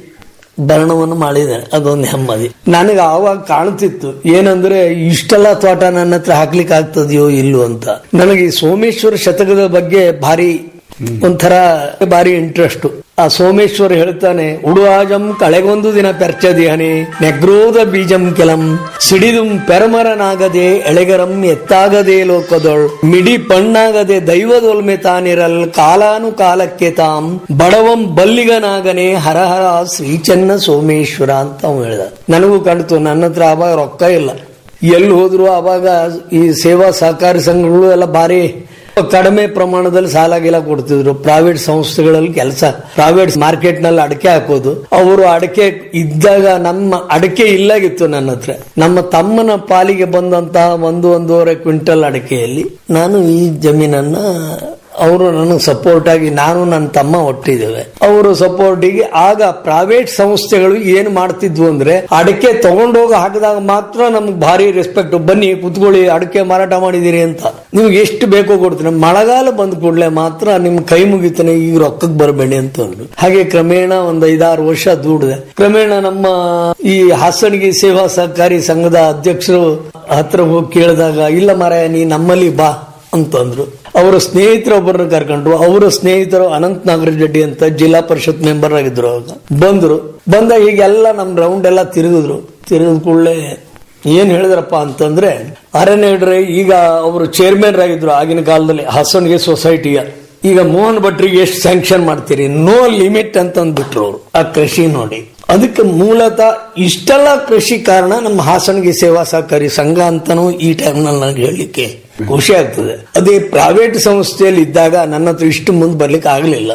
ಭರಣವನ್ನು ಮಾಡಿದ್ದೇನೆ ಅದೊಂದು ನೆಮ್ಮದಿ ನನಗೆ ಆವಾಗ ಕಾಣ್ತಿತ್ತು ಏನಂದ್ರೆ ಇಷ್ಟೆಲ್ಲ ತೋಟ ನನ್ನ ಹತ್ರ ಹಾಕ್ಲಿಕ್ಕೆ ಆಗ್ತದೆಯೋ ಇಲ್ಲೋ ಅಂತ ನನಗೆ ಈ ಸೋಮೇಶ್ವರ ಶತಕದ ಬಗ್ಗೆ ಭಾರಿ ಒಂಥರ ಭಾರಿ ಇಂಟ್ರೆಸ್ಟ್ ಆ ಸೋಮೇಶ್ವರ್ ಹೇಳ್ತಾನೆ ಉಡುವಾಜಂ ಕಳೆಗೊಂದು ದಿನ ಪೆರ್ಚದಿಹನೆ ನೆಗ್ರೋದ ಬೀಜಂ ಕೆಲಂ ಸಿಡಿದುಂ ಪೆರಮರನಾಗದೆ ಎಳೆಗರಂ ಎತ್ತಾಗದೆ ಲೋಕದೊಳ್ ಮಿಡಿ ಪಣ್ಣಾಗದೆ ದೈವದೊಲ್ಮೆ ತಾನಿರಲ್ ಕಾಲಾನು ಕಾಲಕ್ಕೆ ತಾಂ ಬಡವಂ ಬಲ್ಲಿಗನಾಗನೆ ಹರಹರ ಶ್ರೀಚನ್ನ ಸೋಮೇಶ್ವರ ಅಂತ ಅವ್ನು ಹೇಳ್ದ ನನಗೂ ಕಾಣ್ತು ನನ್ನ ಹತ್ರ ಅವಾಗ ರೊಕ್ಕ ಇಲ್ಲ ಎಲ್ಲಿ ಹೋದ್ರು ಅವಾಗ ಈ ಸೇವಾ ಸಹಕಾರಿ ಸಂಘಗಳು ಎಲ್ಲ ಭಾರಿ ಕಡಿಮೆ ಪ್ರಮಾಣದಲ್ಲಿ ಸಾಲ ಗೀಲ ಕೊಡ್ತಿದ್ರು ಪ್ರೈವೇಟ್ ಸಂಸ್ಥೆಗಳಲ್ಲಿ ಕೆಲಸ ಪ್ರೈವೇಟ್ ಮಾರ್ಕೆಟ್ ನಲ್ಲಿ ಅಡಕೆ ಹಾಕೋದು ಅವರು ಅಡಕೆ ಇದ್ದಾಗ ನಮ್ಮ ಅಡಕೆ ಇಲ್ಲಾಗಿತ್ತು ನನ್ನ ಹತ್ರ ನಮ್ಮ ತಮ್ಮನ ಪಾಲಿಗೆ ಬಂದಂತಹ ಒಂದು ಒಂದೂವರೆ ಕ್ವಿಂಟಲ್ ಅಡಕೆಯಲ್ಲಿ ನಾನು ಈ ಜಮೀನನ್ನ ಅವರು ನನಗೆ ಸಪೋರ್ಟ್ ಆಗಿ ನಾನು ನನ್ನ ತಮ್ಮ ಒಟ್ಟಿದ್ದೇವೆ ಅವರು ಸಪೋರ್ಟಿಗೆ ಆಗ ಪ್ರೈವೇಟ್ ಸಂಸ್ಥೆಗಳು ಏನ್ ಮಾಡ್ತಿದ್ವು ಅಂದ್ರೆ ಅಡಕೆ ತಗೊಂಡೋಗಿ ಹಾಕಿದಾಗ ಮಾತ್ರ ನಮ್ಗೆ ಭಾರಿ ರೆಸ್ಪೆಕ್ಟ್ ಬನ್ನಿ ಕುತ್ಕೊಳ್ಳಿ ಅಡಕೆ ಮಾರಾಟ ಮಾಡಿದಿರಿ ಅಂತ ನಿಮ್ಗೆ ಎಷ್ಟು ಬೇಕೋ ಕೊಡ್ತೀನಿ ಮಳೆಗಾಲ ಬಂದ ಕೂಡಲೇ ಮಾತ್ರ ನಿಮ್ ಕೈ ಮುಗಿತಾನೆ ಈಗ ರೊಕ್ಕಕ್ಕೆ ಬರಬೇಡಿ ಅಂತ ಅಂದ್ರು ಹಾಗೆ ಕ್ರಮೇಣ ಒಂದ್ ಐದಾರು ವರ್ಷ ದೂಡಿದೆ ಕ್ರಮೇಣ ನಮ್ಮ ಈ ಹಾಸನಗಿ ಸೇವಾ ಸಹಕಾರಿ ಸಂಘದ ಅಧ್ಯಕ್ಷರು ಹತ್ರ ಹೋಗಿ ಕೇಳಿದಾಗ ಇಲ್ಲ ಮಾರಾಯ ನೀ ನಮ್ಮಲ್ಲಿ ಬಾ ಅಂತಂದ್ರು ಅವರ ಸ್ನೇಹಿತರೊಬ್ಬರನ್ನ ಕರ್ಕೊಂಡ್ರು ಅವರ ಸ್ನೇಹಿತರು ಅನಂತ್ ನಾಗರಾಜ್ ರೆಡ್ಡಿ ಅಂತ ಜಿಲ್ಲಾ ಪರಿಷತ್ ಮೆಂಬರ್ ಆಗಿದ್ರು ಅವಾಗ ಬಂದ್ರು ಬಂದಾಗ ಹೀಗೆಲ್ಲ ನಮ್ ರೌಂಡ್ ಎಲ್ಲ ತಿರುಗಿದ್ರು ತಿರುಗಿದ ಕೂಡಲೇ ಏನ್ ಹೇಳಿದ್ರಪ್ಪ ಅಂತಂದ್ರೆ ಅರಣ್ಯ ಹಿಡ್ರೆ ಈಗ ಅವರು ಚೇರ್ಮನ್ ಆಗಿದ್ರು ಆಗಿನ ಕಾಲದಲ್ಲಿ ಹಾಸನ್ಗೆ ಸೊಸೈಟಿಯ ಈಗ ಮೋಹನ್ ಭಟ್ರಿಗೆ ಎಷ್ಟು ಸ್ಯಾಂಕ್ಷನ್ ಮಾಡ್ತೀರಿ ನೋ ಲಿಮಿಟ್ ಅಂತ ಅಂದ್ಬಿಟ್ರು ಅವರು ಆ ಕೃಷಿ ನೋಡಿ ಅದಕ್ಕೆ ಮೂಲತಃ ಇಷ್ಟೆಲ್ಲ ಕೃಷಿ ಕಾರಣ ನಮ್ಮ ಹಾಸನಗಿ ಸೇವಾ ಸಹಕಾರಿ ಸಂಘ ಅಂತಾನು ಈ ಟೈಮ್ ನಲ್ಲಿ ನನಗೆ ಹೇಳಲಿಕ್ಕೆ ಖುಷಿ ಆಗ್ತದೆ ಅದೇ ಪ್ರೈವೇಟ್ ಸಂಸ್ಥೆಯಲ್ಲಿ ಇದ್ದಾಗ ನನ್ನ ಹತ್ರ ಇಷ್ಟು ಮುಂದೆ ಬರ್ಲಿಕ್ಕೆ ಆಗಲಿಲ್ಲ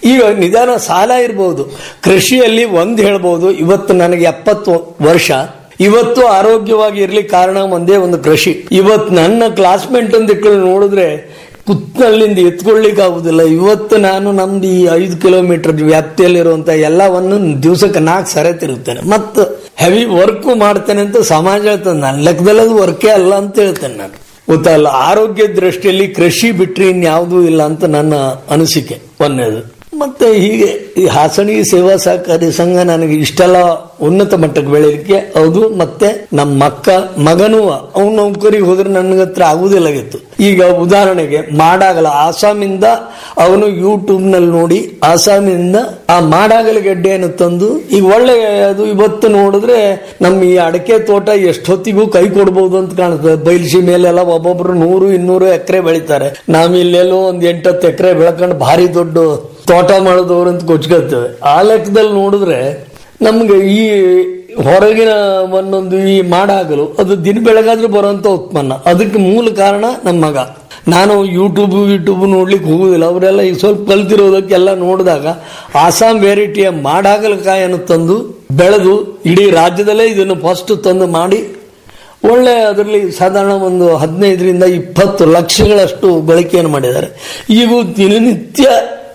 ಈಗ ನಿಧಾನ ಸಾಲ ಇರಬಹುದು ಕೃಷಿಯಲ್ಲಿ ಒಂದು ಹೇಳ್ಬಹುದು ಇವತ್ತು ನನಗೆ ಎಪ್ಪತ್ತು ವರ್ಷ ಇವತ್ತು ಆರೋಗ್ಯವಾಗಿ ಇರ್ಲಿಕ್ಕೆ ಕಾರಣ ಒಂದೇ ಒಂದು ಕೃಷಿ ಇವತ್ತು ನನ್ನ ಕ್ಲಾಸ್ಮೇಟ್ ಅಂತ ಇಟ್ಕೊಂಡು ನೋಡಿದ್ರೆ ಕುತ್ತಲ್ಲಿಂದ ಎತ್ಕೊಳ್ಳಿಕ್ ಆಗುದಿಲ್ಲ ಇವತ್ತು ನಾನು ನಮ್ದು ಈ ಐದು ಕಿಲೋಮೀಟರ್ ವ್ಯಾಪ್ತಿಯಲ್ಲಿರುವಂತ ಎಲ್ಲವನ್ನು ದಿವಸಕ್ಕೆ ನಾಲ್ಕು ಸರಿ ತಿರುಗ್ತೇನೆ ಮತ್ತು ಹೆವಿ ವರ್ಕ್ ಮಾಡ್ತೇನೆ ಅಂತ ಸಮಾಜ ಹೇಳ್ತದೆ ನನ್ನ ಲೆಕ್ಕದಲ್ಲಿ ಅದು ವರ್ಕೇ ಅಲ್ಲ ಅಂತ ಹೇಳ್ತೇನೆ ನಾನು ಗೊತ್ತಲ್ಲ ಆರೋಗ್ಯ ದೃಷ್ಟಿಯಲ್ಲಿ ಕೃಷಿ ಬಿಟ್ರೆ ಇನ್ಯಾವುದೂ ಇಲ್ಲ ಅಂತ ನನ್ನ ಅನಿಸಿಕೆ ಒಂದೇದು ಮತ್ತೆ ಹೀಗೆ ಈ ಹಾಸಣಿ ಸೇವಾ ಸಹಕಾರಿ ಸಂಘ ನನಗೆ ಇಷ್ಟೆಲ್ಲ ಉನ್ನತ ಮಟ್ಟಕ್ಕೆ ಬೆಳೀಲಿಕ್ಕೆ ಹೌದು ಮತ್ತೆ ನಮ್ಮ ಮಕ್ಕ ಮಗನೂ ಅವ್ನು ನೌಕರಿಗೆ ಹೋದ್ರೆ ನನಗೆ ಹತ್ರ ಆಗುದಿಲ್ಲಾಗಿತ್ತು ಈಗ ಉದಾಹರಣೆಗೆ ಮಾಡಾಗಲ ಆಸಾಮಿಂದ ಅವನು ಯೂಟ್ಯೂಬ್ ನಲ್ಲಿ ನೋಡಿ ಆಸಾಮಿಂದ ಆ ಮಾಡಾಗಲ ಗೆಡ್ಡೆಯನ್ನು ತಂದು ಈಗ ಒಳ್ಳೆ ಅದು ಇವತ್ತು ನೋಡಿದ್ರೆ ನಮ್ಮ ಈ ಅಡಕೆ ತೋಟ ಎಷ್ಟೊತ್ತಿಗೂ ಕೈ ಕೊಡ್ಬೋದು ಅಂತ ಕಾಣುತ್ತೆ ಬೈಲ್ಸಿ ಮೇಲೆಲ್ಲ ಒಬ್ಬೊಬ್ರು ನೂರು ಇನ್ನೂರು ಎಕರೆ ಬೆಳಿತಾರೆ ನಾವ್ ಇಲ್ಲೆಲ್ಲೋ ಒಂದ್ ಎಂಟತ್ತು ಎಕರೆ ಬೆಳ್ಕೊಂಡು ಭಾರಿ ದೊಡ್ಡ ತೋಟ ಮಾಡೋದವ್ರು ಅಂತ ಕೊಚ್ಕೊಳ್ತೇವೆ ಆ ಲೆಕ್ಕದಲ್ಲಿ ನೋಡಿದ್ರೆ ನಮ್ಗೆ ಈ ಹೊರಗಿನ ಒಂದೊಂದು ಈ ಮಾಡಾಗಲು ಅದು ದಿನ ಬೆಳಗಾದ್ರೂ ಬರುವಂತ ಉತ್ಪನ್ನ ಅದಕ್ಕೆ ಮೂಲ ಕಾರಣ ನಮ್ಮ ಮಗ ನಾನು ಯೂಟ್ಯೂಬ್ ಯೂಟ್ಯೂಬ್ ನೋಡ್ಲಿಕ್ಕೆ ಹೋಗುದಿಲ್ಲ ಅವರೆಲ್ಲ ಈಗ ಸ್ವಲ್ಪ ಕಲ್ತಿರೋದಕ್ಕೆಲ್ಲ ನೋಡಿದಾಗ ಆಸಾಂ ವೆರೈಟಿಯ ಮಾಡಾಗಲಕಾಯನ್ನು ತಂದು ಬೆಳೆದು ಇಡೀ ರಾಜ್ಯದಲ್ಲೇ ಇದನ್ನು ಫಸ್ಟ್ ತಂದು ಮಾಡಿ ಒಳ್ಳೆ ಅದರಲ್ಲಿ ಸಾಧಾರಣ ಒಂದು ಹದಿನೈದರಿಂದ ಇಪ್ಪತ್ತು ಲಕ್ಷಗಳಷ್ಟು ಗಳಿಕೆಯನ್ನು ಮಾಡಿದ್ದಾರೆ ಈಗ ದಿನನಿತ್ಯ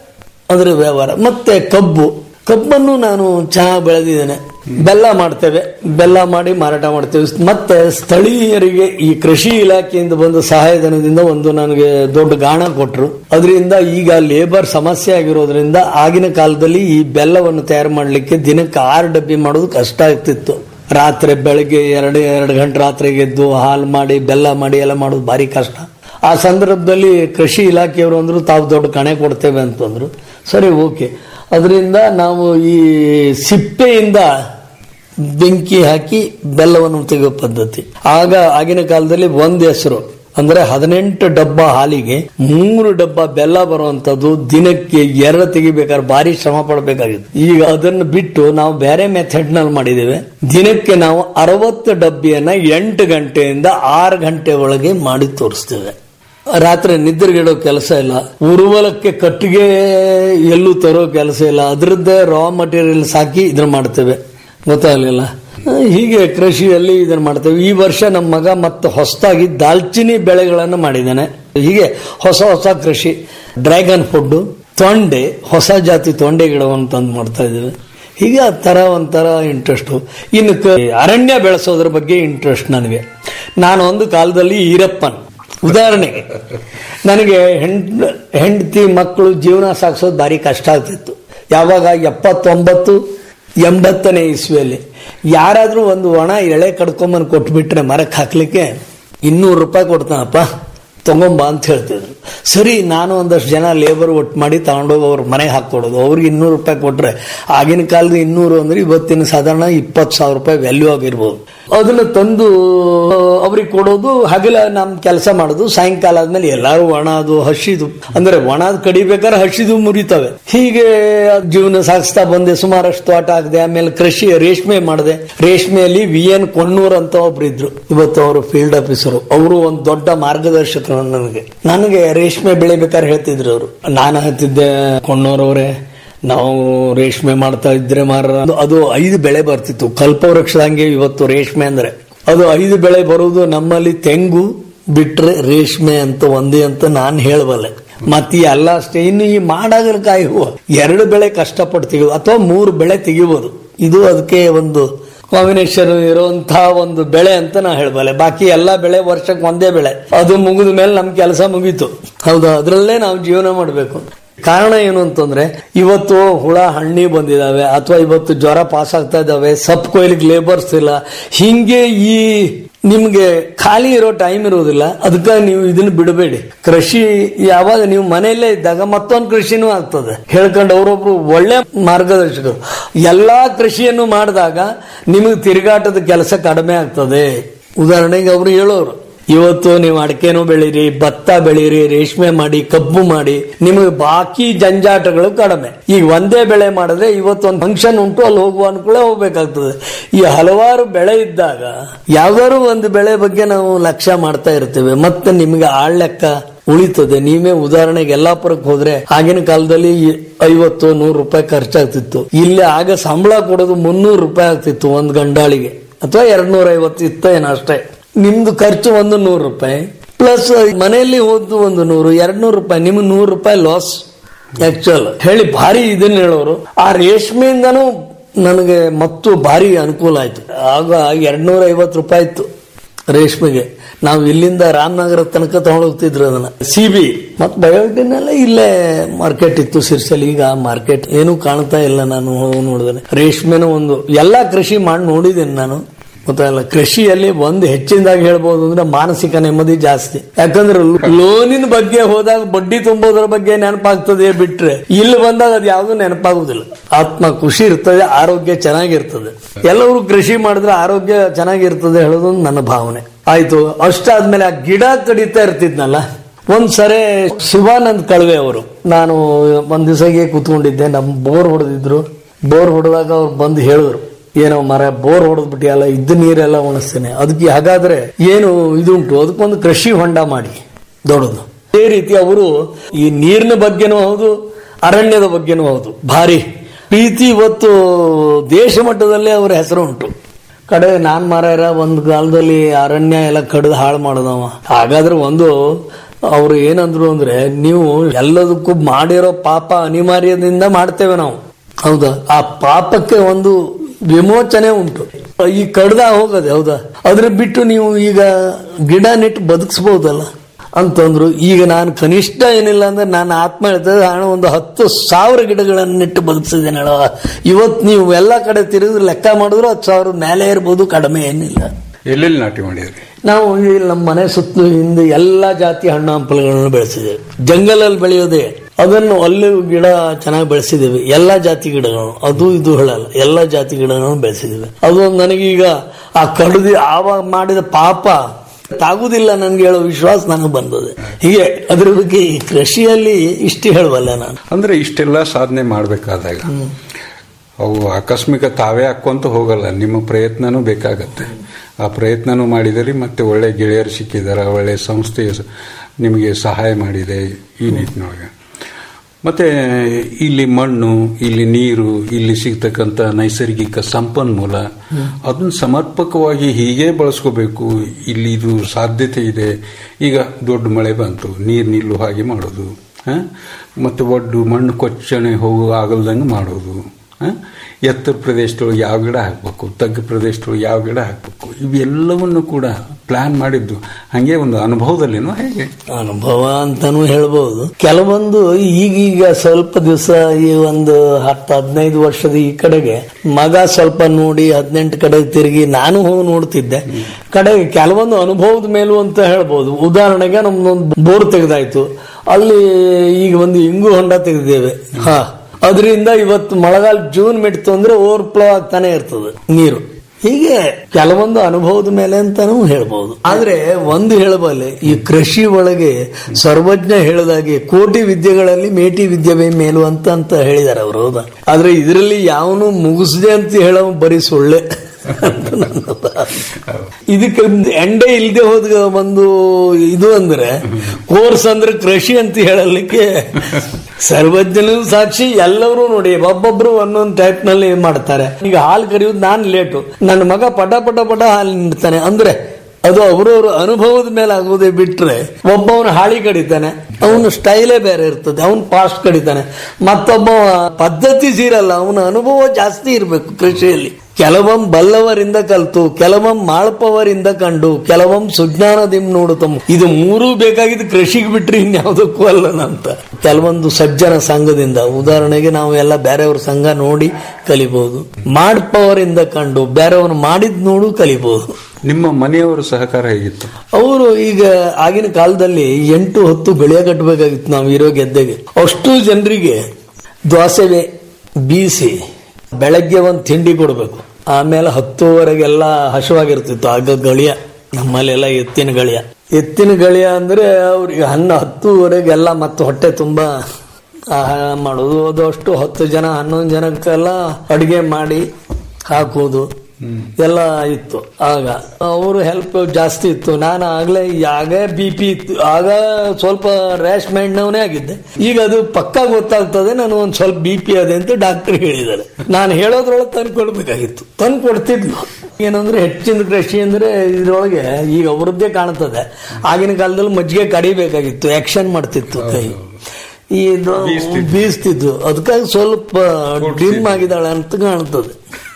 ಅದರ ವ್ಯವಹಾರ ಮತ್ತೆ ಕಬ್ಬು ಕಬ್ಬನ್ನು ನಾನು ಚಹಾ ಬೆಳೆದಿದ್ದೇನೆ ಬೆಲ್ಲ ಮಾಡ್ತೇವೆ ಬೆಲ್ಲ ಮಾಡಿ ಮಾರಾಟ ಮಾಡ್ತೇವೆ ಮತ್ತೆ ಸ್ಥಳೀಯರಿಗೆ ಈ ಕೃಷಿ ಇಲಾಖೆಯಿಂದ ಬಂದ ಸಹಾಯಧನದಿಂದ ಒಂದು ನನಗೆ ದೊಡ್ಡ ಗಾಣ ಕೊಟ್ಟರು ಅದರಿಂದ ಈಗ ಲೇಬರ್ ಸಮಸ್ಯೆ ಆಗಿರೋದ್ರಿಂದ ಆಗಿನ ಕಾಲದಲ್ಲಿ ಈ ಬೆಲ್ಲವನ್ನು ತಯಾರು ಮಾಡಲಿಕ್ಕೆ ದಿನಕ್ಕೆ ಆರು ಡಬ್ಬಿ ಮಾಡೋದು ಕಷ್ಟ ಆಗ್ತಿತ್ತು ರಾತ್ರಿ ಬೆಳಗ್ಗೆ ಎರಡು ಎರಡು ಗಂಟೆ ರಾತ್ರಿಗೆ ಎದ್ದು ಹಾಲು ಮಾಡಿ ಬೆಲ್ಲ ಮಾಡಿ ಎಲ್ಲ ಮಾಡೋದು ಭಾರಿ ಕಷ್ಟ ಆ ಸಂದರ್ಭದಲ್ಲಿ ಕೃಷಿ ಇಲಾಖೆಯವರು ಅಂದ್ರು ತಾವು ದೊಡ್ಡ ಕಣೆ ಕೊಡ್ತೇವೆ ಅಂತಂದ್ರು ಸರಿ ಓಕೆ ಅದರಿಂದ ನಾವು ಈ ಸಿಪ್ಪೆಯಿಂದ ಬೆಂಕಿ ಹಾಕಿ ಬೆಲ್ಲವನ್ನು ತೆಗೆಯೋ ಪದ್ಧತಿ ಆಗ ಆಗಿನ ಕಾಲದಲ್ಲಿ ಒಂದ್ ಹೆಸರು ಅಂದ್ರೆ ಹದಿನೆಂಟು ಡಬ್ಬ ಹಾಲಿಗೆ ಮೂರು ಡಬ್ಬ ಬೆಲ್ಲ ಬರುವಂತದ್ದು ದಿನಕ್ಕೆ ಎರಡು ತೆಗಿಬೇಕಾದ್ರೆ ಭಾರಿ ಶ್ರಮ ಪಡಬೇಕಾಗಿತ್ತು ಈಗ ಅದನ್ನು ಬಿಟ್ಟು ನಾವು ಬೇರೆ ಮೆಥಡ್ ನಲ್ಲಿ ಮಾಡಿದ್ದೇವೆ ದಿನಕ್ಕೆ ನಾವು ಅರವತ್ತು ಡಬ್ಬಿಯನ್ನ ಎಂಟು ಗಂಟೆಯಿಂದ ಆರು ಗಂಟೆ ಒಳಗೆ ಮಾಡಿ ತೋರಿಸ್ತೇವೆ ರಾತ್ರಿ ನಿದ್ರೆಗಿಡೋ ಕೆಲಸ ಇಲ್ಲ ಉರುವಲಕ್ಕೆ ಕಟ್ಟಿಗೆ ಎಲ್ಲೂ ತರೋ ಕೆಲಸ ಇಲ್ಲ ಅದರದ್ದೇ ರಾ ಮಟೀರಿಯಲ್ಸ್ ಹಾಕಿ ಇದನ್ನ ಮಾಡ್ತೇವೆ ಗೊತ್ತಾಗಲಿಲ್ಲ ಹೀಗೆ ಕೃಷಿಯಲ್ಲಿ ಇದನ್ನ ಮಾಡ್ತೇವೆ ಈ ವರ್ಷ ನಮ್ಮ ಮಗ ಮತ್ತೆ ಹೊಸದಾಗಿ ದಾಲ್ಚಿನಿ ಬೆಳೆಗಳನ್ನು ಮಾಡಿದ್ದಾನೆ ಹೀಗೆ ಹೊಸ ಹೊಸ ಕೃಷಿ ಡ್ರ್ಯಾಗನ್ ಫುಡ್ ತೊಂಡೆ ಹೊಸ ಜಾತಿ ತೊಂಡೆ ಗಿಡವನ್ನು ತಂದು ಮಾಡ್ತಾ ಇದ್ದೇವೆ ಹೀಗೆ ಆ ತರ ಒಂಥರ ಇಂಟ್ರೆಸ್ಟ್ ಇನ್ನು ಕ- ಅರಣ್ಯ ಬೆಳೆಸೋದ್ರ ಬಗ್ಗೆ ಇಂಟ್ರೆಸ್ಟ್ ನನಗೆ ನಾನು ಒಂದು ಕಾಲದಲ್ಲಿ ಈರಪ್ಪನ್ ಉದಾಹರಣೆಗೆ ನನಗೆ ಹೆಂಡ್ ಹೆಂಡತಿ ಮಕ್ಕಳು ಜೀವನ ಸಾಗಿಸೋದು ಭಾರಿ ಕಷ್ಟ ಆಗ್ತಿತ್ತು ಯಾವಾಗ ಎಪ್ಪತ್ತೊಂಬತ್ತು ಎಂಬತ್ತನೇ ಇಸ್ವಿಯಲ್ಲಿ ಯಾರಾದ್ರೂ ಒಂದು ಒಣ ಎಳೆ ಕಡ್ಕೊಂಬಂದು ಕೊಟ್ಬಿಟ್ರೆ ಮರಕ್ಕೆ ಹಾಕ್ಲಿಕ್ಕೆ ಇನ್ನೂರು ರೂಪಾಯಿ ಕೊಡ್ತಾನಪ್ಪ ತಗೊಂಬ ಅಂತ ಹೇಳ್ತಿದ್ರು ಸರಿ ನಾನು ಒಂದಷ್ಟು ಜನ ಲೇಬರ್ ಒಟ್ಟು ಮಾಡಿ ತಗೊಂಡೋಗಿ ಅವ್ರ ಮನೆಗೆ ಹಾಕೊಡೋದು ಅವ್ರಿಗೆ ಇನ್ನೂರು ರೂಪಾಯಿ ಕೊಟ್ರೆ ಆಗಿನ ಕಾಲದ ಇನ್ನೂರು ಅಂದ್ರೆ ಇವತ್ತಿನ ಸಾಧಾರಣ ಇಪ್ಪತ್ತು ಸಾವಿರ ರೂಪಾಯಿ ವ್ಯಾಲ್ಯೂ ಆಗಿರ್ಬೋದು ಅದನ್ನ ತಂದು ಅವ್ರಿಗೆ ಕೊಡೋದು ಹಗಲ ನಮ್ ಕೆಲಸ ಮಾಡೋದು ಸಾಯಂಕಾಲ ಆದ್ಮೇಲೆ ಎಲ್ಲಾರು ಒಣ ಅದು ಹಸಿದು ಅಂದ್ರೆ ಒಣದ್ ಕಡಿಬೇಕಾದ್ರೆ ಹಸಿದು ಮುರಿತವೆ ಹೀಗೆ ಜೀವನ ಸಾಗಿಸ್ತಾ ಬಂದೆ ಸುಮಾರಷ್ಟು ತೋಟ ಆಗದೆ ಆಮೇಲೆ ಕೃಷಿ ರೇಷ್ಮೆ ಮಾಡಿದೆ ರೇಷ್ಮೆಯಲ್ಲಿ ವಿ ಎನ್ ಕೊಣ್ಣೂರ್ ಅಂತ ಒಬ್ರು ಇದ್ರು ಇವತ್ತು ಅವರು ಫೀಲ್ಡ್ ಆಫೀಸರು ಅವರು ಒಂದು ದೊಡ್ಡ ಮಾರ್ಗದರ್ಶಕರು ನನಗೆ ನನಗೆ ರೇಷ್ಮೆ ಬೆಳಿಬೇಕಾದ್ರೆ ಹೇಳ್ತಿದ್ರು ಅವರು ನಾನು ಹೇಳ್ತಿದ್ದೆ ಕೊಣ್ಣೂರವರೇ ನಾವು ರೇಷ್ಮೆ ಮಾಡ್ತಾ ಇದ್ರೆ ಮಾರ ಅದು ಐದು ಬೆಳೆ ಬರ್ತಿತ್ತು ಕಲ್ಪವೃಕ್ಷದಂಗೆ ಇವತ್ತು ರೇಷ್ಮೆ ಅಂದ್ರೆ ಅದು ಐದು ಬೆಳೆ ಬರುವುದು ನಮ್ಮಲ್ಲಿ ತೆಂಗು ಬಿಟ್ರೆ ರೇಷ್ಮೆ ಅಂತ ಒಂದೇ ಅಂತ ನಾನು ಹೇಳಬಲ್ಲೆ ಮತ್ತೆ ಈ ಎಲ್ಲ ಅಷ್ಟೇ ಇನ್ನು ಈ ಮಾಡಾಗಲಕಾಯಿ ಹೂವು ಎರಡು ಬೆಳೆ ಕಷ್ಟಪಟ್ಟು ತೆಗೆದು ಅಥವಾ ಮೂರು ಬೆಳೆ ತೆಗಿಬಹುದು ಇದು ಅದಕ್ಕೆ ಒಂದು ಕಾಂಬಿನೇಷನ್ ಇರುವಂತಹ ಒಂದು ಬೆಳೆ ಅಂತ ನಾ ಹೇಳಬಲ್ಲೆ ಬಾಕಿ ಎಲ್ಲಾ ಬೆಳೆ ವರ್ಷಕ್ಕೆ ಒಂದೇ ಬೆಳೆ ಅದು ಮುಗಿದ ಮೇಲೆ ನಮ್ ಕೆಲಸ ಮುಗೀತು ಹೌದಾ ಅದ್ರಲ್ಲೇ ನಾವು ಜೀವನ ಮಾಡಬೇಕು ಕಾರಣ ಏನು ಅಂತಂದ್ರೆ ಇವತ್ತು ಹುಳ ಹಣ್ಣಿ ಬಂದಿದಾವೆ ಅಥವಾ ಇವತ್ತು ಜ್ವರ ಪಾಸ್ ಆಗ್ತಾ ಇದಾವೆ ಸಪ್ ಕೊಯ್ಲಿಗೆ ಲೇಬರ್ಸ್ ಇಲ್ಲ ಹಿಂಗೆ ಈ ನಿಮ್ಗೆ ಖಾಲಿ ಇರೋ ಟೈಮ್ ಇರೋದಿಲ್ಲ ಅದಕ್ಕೆ ನೀವು ಇದನ್ನ ಬಿಡಬೇಡಿ ಕೃಷಿ ಯಾವಾಗ ನೀವು ಮನೆಯಲ್ಲೇ ಇದ್ದಾಗ ಮತ್ತೊಂದು ಕೃಷಿನೂ ಆಗ್ತದೆ ಹೇಳ್ಕೊಂಡು ಅವರೊಬ್ರು ಒಳ್ಳೆ ಮಾರ್ಗದರ್ಶಕರು ಎಲ್ಲಾ ಕೃಷಿಯನ್ನು ಮಾಡಿದಾಗ ನಿಮಗೆ ತಿರುಗಾಟದ ಕೆಲಸ ಕಡಿಮೆ ಆಗ್ತದೆ ಉದಾಹರಣೆಗೆ ಅವರು ಹೇಳೋರು ಇವತ್ತು ನೀವು ಅಡಿಕೆನೂ ಬೆಳೀರಿ ಭತ್ತ ಬೆಳೀರಿ ರೇಷ್ಮೆ ಮಾಡಿ ಕಬ್ಬು ಮಾಡಿ ನಿಮಗೆ ಬಾಕಿ ಜಂಜಾಟಗಳು ಕಡಿಮೆ ಈಗ ಒಂದೇ ಬೆಳೆ ಮಾಡಿದ್ರೆ ಇವತ್ತೊಂದು ಫಂಕ್ಷನ್ ಉಂಟು ಅಲ್ಲಿ ಹೋಗುವ ಅನುಕೂಲ ಹೋಗ್ಬೇಕಾಗ್ತದೆ ಈ ಹಲವಾರು ಬೆಳೆ ಇದ್ದಾಗ ಯಾವ್ದಾದ್ರು ಒಂದು ಬೆಳೆ ಬಗ್ಗೆ ನಾವು ಲಕ್ಷ್ಯ ಮಾಡ್ತಾ ಇರ್ತೇವೆ ಮತ್ತೆ ನಿಮಗೆ ಆಳ್ ಲೆಕ್ಕ ಉಳಿತದೆ ನೀವೇ ಉದಾಹರಣೆಗೆ ಯಲ್ಲಾಪುರಕ್ಕೆ ಹೋದ್ರೆ ಆಗಿನ ಕಾಲದಲ್ಲಿ ಐವತ್ತು ನೂರು ರೂಪಾಯಿ ಖರ್ಚಾಗ್ತಿತ್ತು ಇಲ್ಲಿ ಆಗ ಸಂಬಳ ಕೊಡೋದು ಮುನ್ನೂರು ರೂಪಾಯಿ ಆಗ್ತಿತ್ತು ಒಂದು ಗಂಡಾಳಿಗೆ ಅಥವಾ ಎರಡ್ ನೂರ ಐವತ್ತು ಇತ್ತ ಏನೋ ಅಷ್ಟೇ ನಿಮ್ದು ಖರ್ಚು ಒಂದು ನೂರು ರೂಪಾಯಿ ಪ್ಲಸ್ ಮನೆಯಲ್ಲಿ ಹೋದ್ದು ಒಂದು ನೂರು ಎರಡ್ ನೂರು ರೂಪಾಯಿ ನಿಮ್ಗೆ ನೂರು ರೂಪಾಯಿ ಲಾಸ್ ಆಕ್ಚುಯಲ್ ಹೇಳಿ ಭಾರಿ ಇದನ್ನ ಹೇಳೋರು ಆ ರೇಷ್ಮೆಯಿಂದನೂ ನನಗೆ ಮತ್ತು ಭಾರಿ ಅನುಕೂಲ ಆಯ್ತು ಆಗ ಎರಡ್ನೂರ ಐವತ್ತು ರೂಪಾಯಿ ಇತ್ತು ರೇಷ್ಮೆಗೆ ನಾವು ಇಲ್ಲಿಂದ ರಾಮನಗರ ತನಕ ತಗೊಂಡೋಗ್ತಿದ್ರು ಅದನ್ನ ಸಿ ಬಿ ಮತ್ ಬಯೋಟಿನೆಲ್ಲ ಇಲ್ಲೇ ಮಾರ್ಕೆಟ್ ಇತ್ತು ಸಿರ್ಸಲ್ಲಿ ಈಗ ಮಾರ್ಕೆಟ್ ಏನೂ ಕಾಣ್ತಾ ಇಲ್ಲ ನಾನು ಹೋಗಿ ನೋಡಿದ್ರೆ ರೇಷ್ಮೆನೂ ಒಂದು ಎಲ್ಲಾ ಕೃಷಿ ಮಾಡಿ ನೋಡಿದ್ದೇನೆ ನಾನು ಗೊತ್ತಾಗಲ್ಲ ಕೃಷಿಯಲ್ಲಿ ಒಂದು ಹೆಚ್ಚಿನದಾಗಿ ಹೇಳ್ಬೋದು ಅಂದ್ರೆ ಮಾನಸಿಕ ನೆಮ್ಮದಿ ಜಾಸ್ತಿ ಯಾಕಂದ್ರೆ ಲೋನಿನ ಬಗ್ಗೆ ಹೋದಾಗ ಬಡ್ಡಿ ತುಂಬೋದ್ರ ಬಗ್ಗೆ ನೆನಪಾಗ್ತದೆ ಬಿಟ್ರೆ ಇಲ್ಲಿ ಬಂದಾಗ ಅದು ಯಾವ್ದು ನೆನಪಾಗುದಿಲ್ಲ ಆತ್ಮ ಖುಷಿ ಇರ್ತದೆ ಆರೋಗ್ಯ ಚೆನ್ನಾಗಿರ್ತದೆ ಎಲ್ಲರೂ ಕೃಷಿ ಮಾಡಿದ್ರೆ ಆರೋಗ್ಯ ಚೆನ್ನಾಗಿರ್ತದೆ ಹೇಳೋದು ನನ್ನ ಭಾವನೆ ಆಯ್ತು ಅಷ್ಟಾದ್ಮೇಲೆ ಆ ಗಿಡ ಕಡಿತಾ ಇರ್ತಿದ್ನಲ್ಲ ಒಂದ್ ಸರಿ ಶಿವಾನಂದ್ ಕಳ್ವೆ ಅವರು ನಾನು ಒಂದ್ ದಿವಸಗೆ ಕೂತ್ಕೊಂಡಿದ್ದೆ ನಮ್ ಬೋರ್ ಹೊಡೆದಿದ್ರು ಬೋರ್ ಹೊಡೆದಾಗ ಅವ್ರು ಬಂದು ಹೇಳಿದ್ರು ಏನೋ ಮರ ಬೋರ್ ಹೊಡೆದ್ಬಿಟ್ಟಿಯಲ್ಲ ಇದ್ದ ನೀರೆಲ್ಲ ಉಣಿಸ್ತೇನೆ ಅದಕ್ಕೆ ಹಾಗಾದ್ರೆ ಏನು ಇದುಂಟು ಅದಕ್ಕೊಂದು ಕೃಷಿ ಹೊಂಡ ಮಾಡಿ ದೊಡ್ಡದು ಅದೇ ರೀತಿ ಅವರು ಈ ನೀರಿನ ಬಗ್ಗೆನೂ ಹೌದು ಅರಣ್ಯದ ಬಗ್ಗೆನೂ ಹೌದು ಭಾರಿ ಪ್ರೀತಿ ಇವತ್ತು ದೇಶ ಮಟ್ಟದಲ್ಲೇ ಅವರ ಹೆಸರು ಉಂಟು ಕಡೆ ನಾನ್ ಮಾರಾಯರ ಒಂದು ಕಾಲದಲ್ಲಿ ಅರಣ್ಯ ಎಲ್ಲ ಕಡ್ದು ಹಾಳು ಮಾಡೋದವ ಹಾಗಾದ್ರೆ ಒಂದು ಅವ್ರು ಏನಂದ್ರು ಅಂದ್ರೆ ನೀವು ಎಲ್ಲದಕ್ಕೂ ಮಾಡಿರೋ ಪಾಪ ಅನಿವಾರ್ಯದಿಂದ ಮಾಡ್ತೇವೆ ನಾವು ಹೌದಾ ಆ ಪಾಪಕ್ಕೆ ಒಂದು ವಿಮೋಚನೆ ಉಂಟು ಈ ಕಡ್ದ ಹೋಗದೆ ಹೌದಾ ಅದ್ರ ಬಿಟ್ಟು ನೀವು ಈಗ ಗಿಡ ನೆಟ್ಟು ಬದುಕಿಸ್ಬೋದಲ್ಲ ಅಂತಂದ್ರು ಈಗ ನಾನು ಕನಿಷ್ಠ ಏನಿಲ್ಲ ಅಂದ್ರೆ ನಾನು ಆತ್ಮ ಹೇಳ್ತದೆ ಹಣ ಒಂದು ಹತ್ತು ಸಾವಿರ ಗಿಡಗಳನ್ನು ನೆಟ್ಟು ಬದುಕಿಸಿದ್ದೇನೆ ಹೇಳೋ ಇವತ್ತು ನೀವು ಎಲ್ಲ ಕಡೆ ತಿರುಗಿದ್ರೆ ಲೆಕ್ಕ ಮಾಡಿದ್ರು ಹತ್ತು ಸಾವಿರ ಮೇಲೆ ಇರ್ಬೋದು ಕಡಿಮೆ ಏನಿಲ್ಲ ಎಲ್ಲೆಲ್ಲಿ ನಾಟಿ ಮಾಡಿದ್ರಿ ನಾವು ಇಲ್ಲಿ ನಮ್ಮ ಮನೆ ಸುತ್ತಲೂ ಹಿಂದೆ ಎಲ್ಲಾ ಜಾತಿ ಹಣ್ಣು ಹಂಪಲುಗಳನ್ನು ಬೆಳೆಸಿದ್ದೇವೆ ಜಂಗಲಲ್ಲಿ ಬೆಳೆಯೋದೇ ಅದನ್ನು ಅಲ್ಲಿ ಗಿಡ ಚೆನ್ನಾಗಿ ಬೆಳೆಸಿದ್ದೇವೆ ಎಲ್ಲಾ ಜಾತಿ ಗಿಡಗಳು ಅದು ಇದು ಹೇಳಲ್ಲ ಎಲ್ಲಾ ಜಾತಿ ಗಿಡಗಳನ್ನು ಬೆಳೆಸಿದ್ದೇವೆ ಅದು ನನಗೀಗ ಆ ಕಡ್ದು ಆವಾಗ ಮಾಡಿದ ಪಾಪ ತಾಗುದಿಲ್ಲ ನನ್ಗೆ ಹೇಳೋ ವಿಶ್ವಾಸ ನನಗೆ ಬಂದದೆ ಹೀಗೆ ಅದ್ರ ಬಗ್ಗೆ ಈ ಕೃಷಿಯಲ್ಲಿ ಇಷ್ಟು ಹೇಳುವಲ್ಲ ನಾನು ಅಂದ್ರೆ ಇಷ್ಟೆಲ್ಲ ಸಾಧನೆ ಮಾಡಬೇಕಾದಾಗ ಅವು ಆಕಸ್ಮಿಕ ತಾವೇ ಹಾಕೊಂತ ಹೋಗಲ್ಲ ನಿಮ್ಮ ಪ್ರಯತ್ನನೂ ಬೇಕಾಗತ್ತೆ ಆ ಪ್ರಯತ್ನನೂ ಮಾಡಿದರೆ ಮತ್ತೆ ಒಳ್ಳೆ ಗೆಳೆಯರು ಸಿಕ್ಕಿದಾರ ಒಳ್ಳೆ ಸಂಸ್ಥೆ ನಿಮಗೆ ಸಹಾಯ ಮಾಡಿದೆ ಈ ನಿಟ್ಟಿನೊಳಗೆ ಮತ್ತೆ ಇಲ್ಲಿ ಮಣ್ಣು ಇಲ್ಲಿ ನೀರು ಇಲ್ಲಿ ಸಿಗ್ತಕ್ಕಂಥ ನೈಸರ್ಗಿಕ ಸಂಪನ್ಮೂಲ ಅದನ್ನ ಸಮರ್ಪಕವಾಗಿ ಹೀಗೆ ಬಳಸ್ಕೋಬೇಕು ಇಲ್ಲಿ ಇದು ಸಾಧ್ಯತೆ ಇದೆ ಈಗ ದೊಡ್ಡ ಮಳೆ ಬಂತು ನೀರು ನಿಲ್ಲು ಹಾಗೆ ಮಾಡೋದು ಹ? ಮತ್ತೆ ಒಡ್ಡು ಮಣ್ಣು ಕೊಚ್ಚಣೆ ಹೋಗು ಆಗಲ್ದಂಗೆ ಮಾಡೋದು ಹ? ಎತ್ತರ ಪ್ರದೇಶದೊಳಗೆ ಯಾವ ಗಿಡ ಹಾಕಬೇಕು ತಗ್ಗು ಪ್ರದೇಶದೊಳಗೆ ಯಾವ ಗಿಡ ಹಾಕಬೇಕು ಇವೆಲ್ಲವನ್ನು ಕೂಡ ಪ್ಲಾನ್ ಮಾಡಿದ್ದು ಹಂಗೆ ಒಂದು ಅನುಭವದಲ್ಲಿನೋ ಹೇಗೆ ಅನುಭವ ಅಂತಾನು ಹೇಳ್ಬೋದು ಕೆಲವೊಂದು ಈಗೀಗ ಸ್ವಲ್ಪ ದಿವಸ ಈ ಒಂದು ಹತ್ತು ಹದಿನೈದು ವರ್ಷದ ಈ ಕಡೆಗೆ ಮಗ ಸ್ವಲ್ಪ ನೋಡಿ ಹದಿನೆಂಟು ಕಡೆ ತಿರುಗಿ ನಾನು ಹೋಗಿ ನೋಡ್ತಿದ್ದೆ ಕಡೆಗೆ ಕೆಲವೊಂದು ಅನುಭವದ ಮೇಲೂ ಅಂತ ಹೇಳ್ಬೋದು ಉದಾಹರಣೆಗೆ ನಮ್ದೊಂದು ಬೋರ್ ತೆಗೆದಾಯ್ತು ಅಲ್ಲಿ ಈಗ ಒಂದು ಇಂಗು ಹೊಂಡ ತೆಗೆದಿದ್ದೇವೆ ಹಾ ಅದರಿಂದ ಇವತ್ತು ಮಳೆಗಾಲ ಜೂನ್ ಮಿಡ್ತು ಅಂದ್ರೆ ಓವರ್ಫ್ಲೋ ಆಗ್ತಾನೆ ಇರ್ತದೆ ನೀರು ಹೀಗೆ ಕೆಲವೊಂದು ಅನುಭವದ ಮೇಲೆ ಅಂತಾನೂ ಹೇಳ್ಬಹುದು ಆದ್ರೆ ಒಂದು ಹೇಳಬಲ್ಲೆ ಈ ಕೃಷಿ ಒಳಗೆ ಸರ್ವಜ್ಞ ಹೇಳಿದಾಗೆ ಕೋಟಿ ವಿದ್ಯೆಗಳಲ್ಲಿ ಮೇಟಿ ವಿದ್ಯವೇ ಮೇಲು ಅಂತ ಅಂತ ಹೇಳಿದಾರೆ ಅವರು ಹೌದಾ ಆದ್ರೆ ಇದರಲ್ಲಿ ಯಾವನು ಮುಗಿಸ್ದೆ ಅಂತ ಹೇಳೋ ಬರೀ ಸುಳ್ಳೆ ಅಂತ ನನ್ನ ಭಾವನೆ. ಇದಕ್ಕೆ ಒಂದು ಎಂಡೆ ಇಲ್ಲದೆ ಹೋದ ಒಂದು ಇದು ಅಂದ್ರೆ ಕೋರ್ಸ್ ಅಂದ್ರೆ ಕೃಷಿ ಅಂತ ಹೇಳಲಿಕ್ಕೆ ಸರ್ವಜ್ಞನೂ ಸಾಕ್ಷಿ ಎಲ್ಲರೂ ನೋಡಿ ಒಬ್ಬೊಬ್ರು ಒಂದೊಂದು ಟೈಪ್ ನಲ್ಲಿ ಮಾಡ್ತಾರೆ ಈಗ ಹಾಲು ಕರೆಯೋದು ನಾನ್ ಲೇಟು ನನ್ನ ಮಗ ಪಟ ಪಟ ಪಟ ಹಾಲು ನಿಡ್ತಾನೆ ಅಂದ್ರೆ ಅದು ಅವರವ್ರ ಅನುಭವದ ಮೇಲೆ ಆಗೋದೇ ಬಿಟ್ರೆ ಒಬ್ಬವನು ಹಾಳಿ ಕಡಿತಾನೆ ಅವನು ಸ್ಟೈಲೇ ಬೇರೆ ಇರ್ತದೆ ಅವನು ಫಾಸ್ಟ್ ಕಡಿತಾನೆ ಮತ್ತೊಬ್ಬ ಪದ್ಧತಿ ಸೀರಲ್ಲ ಅವನ ಅನುಭವ ಜಾಸ್ತಿ ಇರಬೇಕು ಕೃಷಿಯಲ್ಲಿ ಕೆಲವೊಮ್ಮೆ ಬಲ್ಲವರಿಂದ ಕಲ್ತು ಕೆಲವೊಮ್ಮೆ ಮಾಳ್ಪವರಿಂದ ಕಂಡು ಕೆಲವೊಮ್ಮೆ ಸುಜ್ಞಾನದಿಮ್ ನೋಡುತ್ತಮ್ಮ ಇದು ಮೂರೂ ಬೇಕಾಗಿದ್ದು ಕೃಷಿಗೆ ಬಿಟ್ರೆ ಇನ್ಯಾವುದಕ್ಕೂ ಅಲ್ಲ ಅಂತ ಕೆಲವೊಂದು ಸಜ್ಜನ ಸಂಘದಿಂದ ಉದಾಹರಣೆಗೆ ನಾವು ಎಲ್ಲ ಬೇರೆಯವ್ರ ಸಂಘ ನೋಡಿ ಕಲಿಬಹುದು ಮಾಡ್ಪವರಿಂದ ಕಂಡು ಬೇರೆಯವ್ರು ಮಾಡಿದ್ ನೋಡು ಕಲಿಬಹುದು ನಿಮ್ಮ ಮನೆಯವರ ಸಹಕಾರ ಹೇಗಿತ್ತು ಅವರು ಈಗ ಆಗಿನ ಕಾಲದಲ್ಲಿ ಎಂಟು ಹೊತ್ತು ಬೆಳೆಯ ಕಟ್ಟಬೇಕಾಗಿತ್ತು ನಾವು ಇರೋ ಗೆದ್ದೆಗೆ ಅಷ್ಟು ಜನರಿಗೆ ದೋಸೆ ಬೀಸಿ ಬೆಳಗ್ಗೆ ಒಂದು ತಿಂಡಿ ಕೊಡಬೇಕು ಆಮೇಲೆ ಹತ್ತುವರೆಗೆಲ್ಲ ಹಸುವಾಗಿರ್ತಿತ್ತು ಆಗ ಗಳಿಯ ನಮ್ಮಲ್ಲೆಲ್ಲ ಎತ್ತಿನ ಗಳಿಯ ಎತ್ತಿನ ಗಳಿಯ ಅಂದ್ರೆ ಅವ್ರಿಗೆ ಹಣ್ಣು ಹತ್ತುವರೆಗೆಲ್ಲ ಮತ್ತೆ ಹೊಟ್ಟೆ ತುಂಬಾ ಆಹಾರ ಮಾಡೋದು ಅದು ಅಷ್ಟು ಹತ್ತು ಜನ ಹನ್ನೊಂದು ಜನಕ್ಕೆಲ್ಲ ಅಡಿಗೆ ಮಾಡಿ ಹಾಕೋದು ಎಲ್ಲ ಇತ್ತು ಆಗ ಅವರು ಹೆಲ್ಪ್ ಜಾಸ್ತಿ ಇತ್ತು ನಾನು ಆಗ್ಲೇ ಆಗ ಬಿ ಪಿ ಇತ್ತು ಆಗ ಸ್ವಲ್ಪ ರ್ಯಾಶ್ ಮೈಂಡ್ನವನೇ ಆಗಿದ್ದೆ ಈಗ ಅದು ಪಕ್ಕಾ ಗೊತ್ತಾಗ್ತದೆ ನಾನು ಒಂದ್ ಸ್ವಲ್ಪ ಬಿ ಪಿ ಅದೇ ಅಂತ ಡಾಕ್ಟರ್ ಹೇಳಿದ್ದಾರೆ ನಾನು ಹೇಳೋದ್ರೊಳಗೆ ತಂದು ಕೊಡ್ಬೇಕಾಗಿತ್ತು ತಂದು ಕೊಡ್ತಿದ್ಲು ಏನಂದ್ರೆ ಹೆಚ್ಚಿನ ಕೃಷಿ ಅಂದ್ರೆ ಇದ್ರೊಳಗೆ ಈಗ ಅವರದ್ದೇ ಕಾಣ್ತದೆ ಆಗಿನ ಕಾಲದಲ್ಲಿ ಮಜ್ಜಿಗೆ ಕಡಿಬೇಕಾಗಿತ್ತು ಆಕ್ಷನ್ ಮಾಡ್ತಿತ್ತು ಕೈ ಇದು ಬೀಸ್ತಿದ್ದು ಅದಕ್ಕಾಗಿ ಸ್ವಲ್ಪ ಡಿಮ್ ಆಗಿದ್ದಾಳೆ ಅಂತ ಕಾಣ್ತದೆ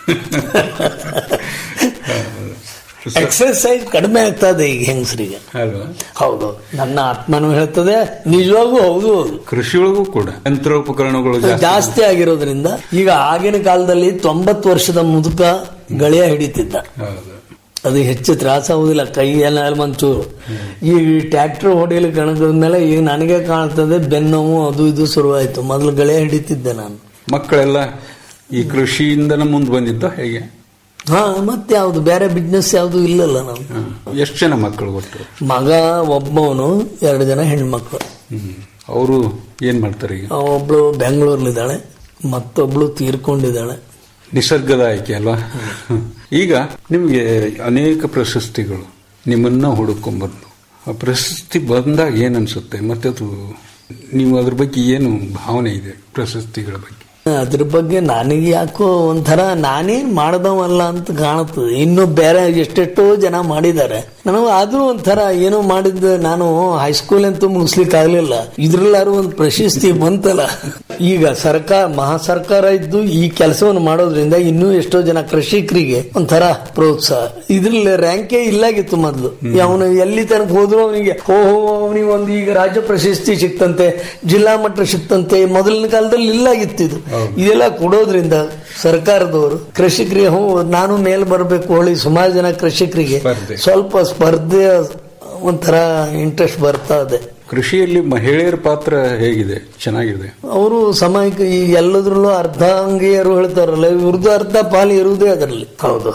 ಎಕ್ಸರ್ಸೈಸ್ ಕಡಿಮೆ ಆಗ್ತದೆ ಈಗ ಹೆಂಗಸರಿಗೆ ಅಲ್ವಾ ಹೌದು ನನ್ನ ಆತ್ಮನೂ ಹೇಳ್ತದೆ ನಿಜವಾಗೂ ಹೌದು ಹೌದು ಕೃಷಿಯೊಳಗೂ ಕೂಡ ಯಂತ್ರೋಪಕರಣಗಳು ಜಾಸ್ತಿ ಜಾಸ್ತಿ ಆಗಿರೋದ್ರಿಂದ ಈಗ ಆಗಿನ ಕಾಲದಲ್ಲಿ ತೊಂಬತ್ತು ವರ್ಷದ ಮುದುಕ ಗಳಿಯ ಹಿಡಿತಿದ್ದ ಹೌದು ಅದು ಹೆಚ್ಚು ತ್ರಾಸ ಆಗುದಿಲ್ಲ ಕೈ ಎಲ್ಲ ಮಂಚೂರು ಈಗ ಟ್ರ್ಯಾಕ್ಟರ್ ಹೊಡೆಯಲು ಕಣಗದ್ಮೇಲೆ ಈಗ ನನಗೆ ಕಾಣ್ತದೆ ಬೆನ್ನೋವು ಅದು ಇದು ಶುರುವಾಯ್ತು ಮೊದಲು ಗೆಳೆಯ ಹಿಡಿತಿದ್ದೆ ನಾನು ಮಕ್ಕಳೆಲ್ಲ ಈ ಕೃಷಿಯಿಂದನೇ ಮುಂದೆ ಬಂದಿದ್ದು ಹೇಗೆ ಹಾ ಮತ್ತೆ ಯಾವ್ದು ಬೇರೆ ಬಿಸ್ನೆಸ್ ಯಾವ್ದು ಇಲ್ಲಲ್ಲ ನಾವು ಎಷ್ಟು ಜನ ಮಕ್ಕಳು ಒಟ್ಟು ಮಗ ಒಬ್ಬವನು ಎರಡು ಜನ ಹೆಣ್ಮಕ್ಳು ಅವರು ಏನ್ ಮಾಡ್ತಾರೆ ಈಗ ಒಬ್ಳು ಬೆಂಗಳೂರಲ್ಲಿದ್ದಾಳೆ ಮತ್ತೊಬ್ಳು ತೀರ್ಕೊಂಡಿದ್ದಾಳೆ ನಿಸರ್ಗದ ಆಯ್ಕೆ ಅಲ್ವಾ ಈಗ ನಿಮಗೆ ಅನೇಕ ಪ್ರಶಸ್ತಿಗಳು ನಿಮ್ಮನ್ನ ಹುಡುಕೊಂಡ್ಬಂದು ಆ ಪ್ರಶಸ್ತಿ ಬಂದಾಗ ಏನ್ ಅನ್ಸುತ್ತೆ ಮತ್ತೆ ಅದು ನೀವು ಅದ್ರ ಬಗ್ಗೆ ಏನು ಭಾವನೆ ಇದೆ ಪ್ರಶಸ್ತಿಗಳ ಬಗ್ಗೆ ಅದ್ರ ಬಗ್ಗೆ ನನಗೆ ಯಾಕೋ ಒಂಥರ ನಾನೇನ್ ಮಾಡ್ದವಲ್ಲ ಅಂತ ಕಾಣುತ್ತದೆ ಇನ್ನು ಬೇರೆ ಎಷ್ಟೆಷ್ಟೋ ಜನ ಮಾಡಿದ್ದಾರೆ ನನಗೆ ಆದ್ರೂ ಒಂಥರ ಏನೋ ಮಾಡಿದ್ದು ನಾನು ಹೈಸ್ಕೂಲ್ ಅಂತೂ ಮುಗಿಸ್ಲಿಕ್ಕೆ ಆಗ್ಲಿಲ್ಲ ಇದ್ರಲ್ಲಾರು ಒಂದು ಪ್ರಶಸ್ತಿ ಬಂತಲ್ಲ ಈಗ ಸರ್ಕಾರ ಮಹಾ ಸರ್ಕಾರ ಇದ್ದು ಈ ಕೆಲಸವನ್ನು ಮಾಡೋದ್ರಿಂದ ಇನ್ನೂ ಎಷ್ಟೋ ಜನ ಕೃಷಿಕರಿಗೆ ಒಂಥರ ಪ್ರೋತ್ಸಾಹ ಇದ್ರಲ್ಲಿ ರ್ಯಾಂಕೇ ಇಲ್ಲಾಗಿತ್ತು ಮೊದಲು ಅವನು ಎಲ್ಲಿ ತನಕ ಹೋದ್ರು ಅವನಿಗೆ ಓಹೋ ಅವನಿಗೆ ಒಂದು ಈಗ ರಾಜ್ಯ ಪ್ರಶಸ್ತಿ ಸಿಕ್ತಂತೆ ಜಿಲ್ಲಾ ಮಟ್ಟ ಸಿಕ್ತಂತೆ ಮೊದಲಿನ ಕಾಲದಲ್ಲಿ ಇಲ್ಲಾಗಿತ್ತು ಇದು ಇದೆಲ್ಲ ಕೊಡೋದ್ರಿಂದ ಸರ್ಕಾರದವರು ಕೃಷಿಕರಿಗೆ ಹ್ಞೂ ನಾನು ಮೇಲ್ ಬರಬೇಕು ಹೇಳಿ ಸುಮಾರು ಜನ ಕೃಷಿಕರಿಗೆ ಸ್ಪರ್ಧೆ. ಸ್ವಲ್ಪ ಸ್ಪರ್ಧೆ ಒಂಥರ ಇಂಟ್ರೆಸ್ಟ್ ಬರ್ತಾ ಇದೆ ಕೃಷಿಯಲ್ಲಿ ಮಹಿಳೆಯರ ಪಾತ್ರ ಹೇಗಿದೆ ಚೆನ್ನಾಗಿದೆ ಅವರು ಸಮಯಕ್ಕೆ ಈ ಎಲ್ಲದ್ರಲ್ಲೂ ಅರ್ಧಾಂಗಿಯರು ಹೇಳ್ತಾರಲ್ಲ ಇವ್ರದ್ದು ಅರ್ಧ ಪಾಲು ಇರುವುದೇ ಅದರಲ್ಲಿ ಹೌದು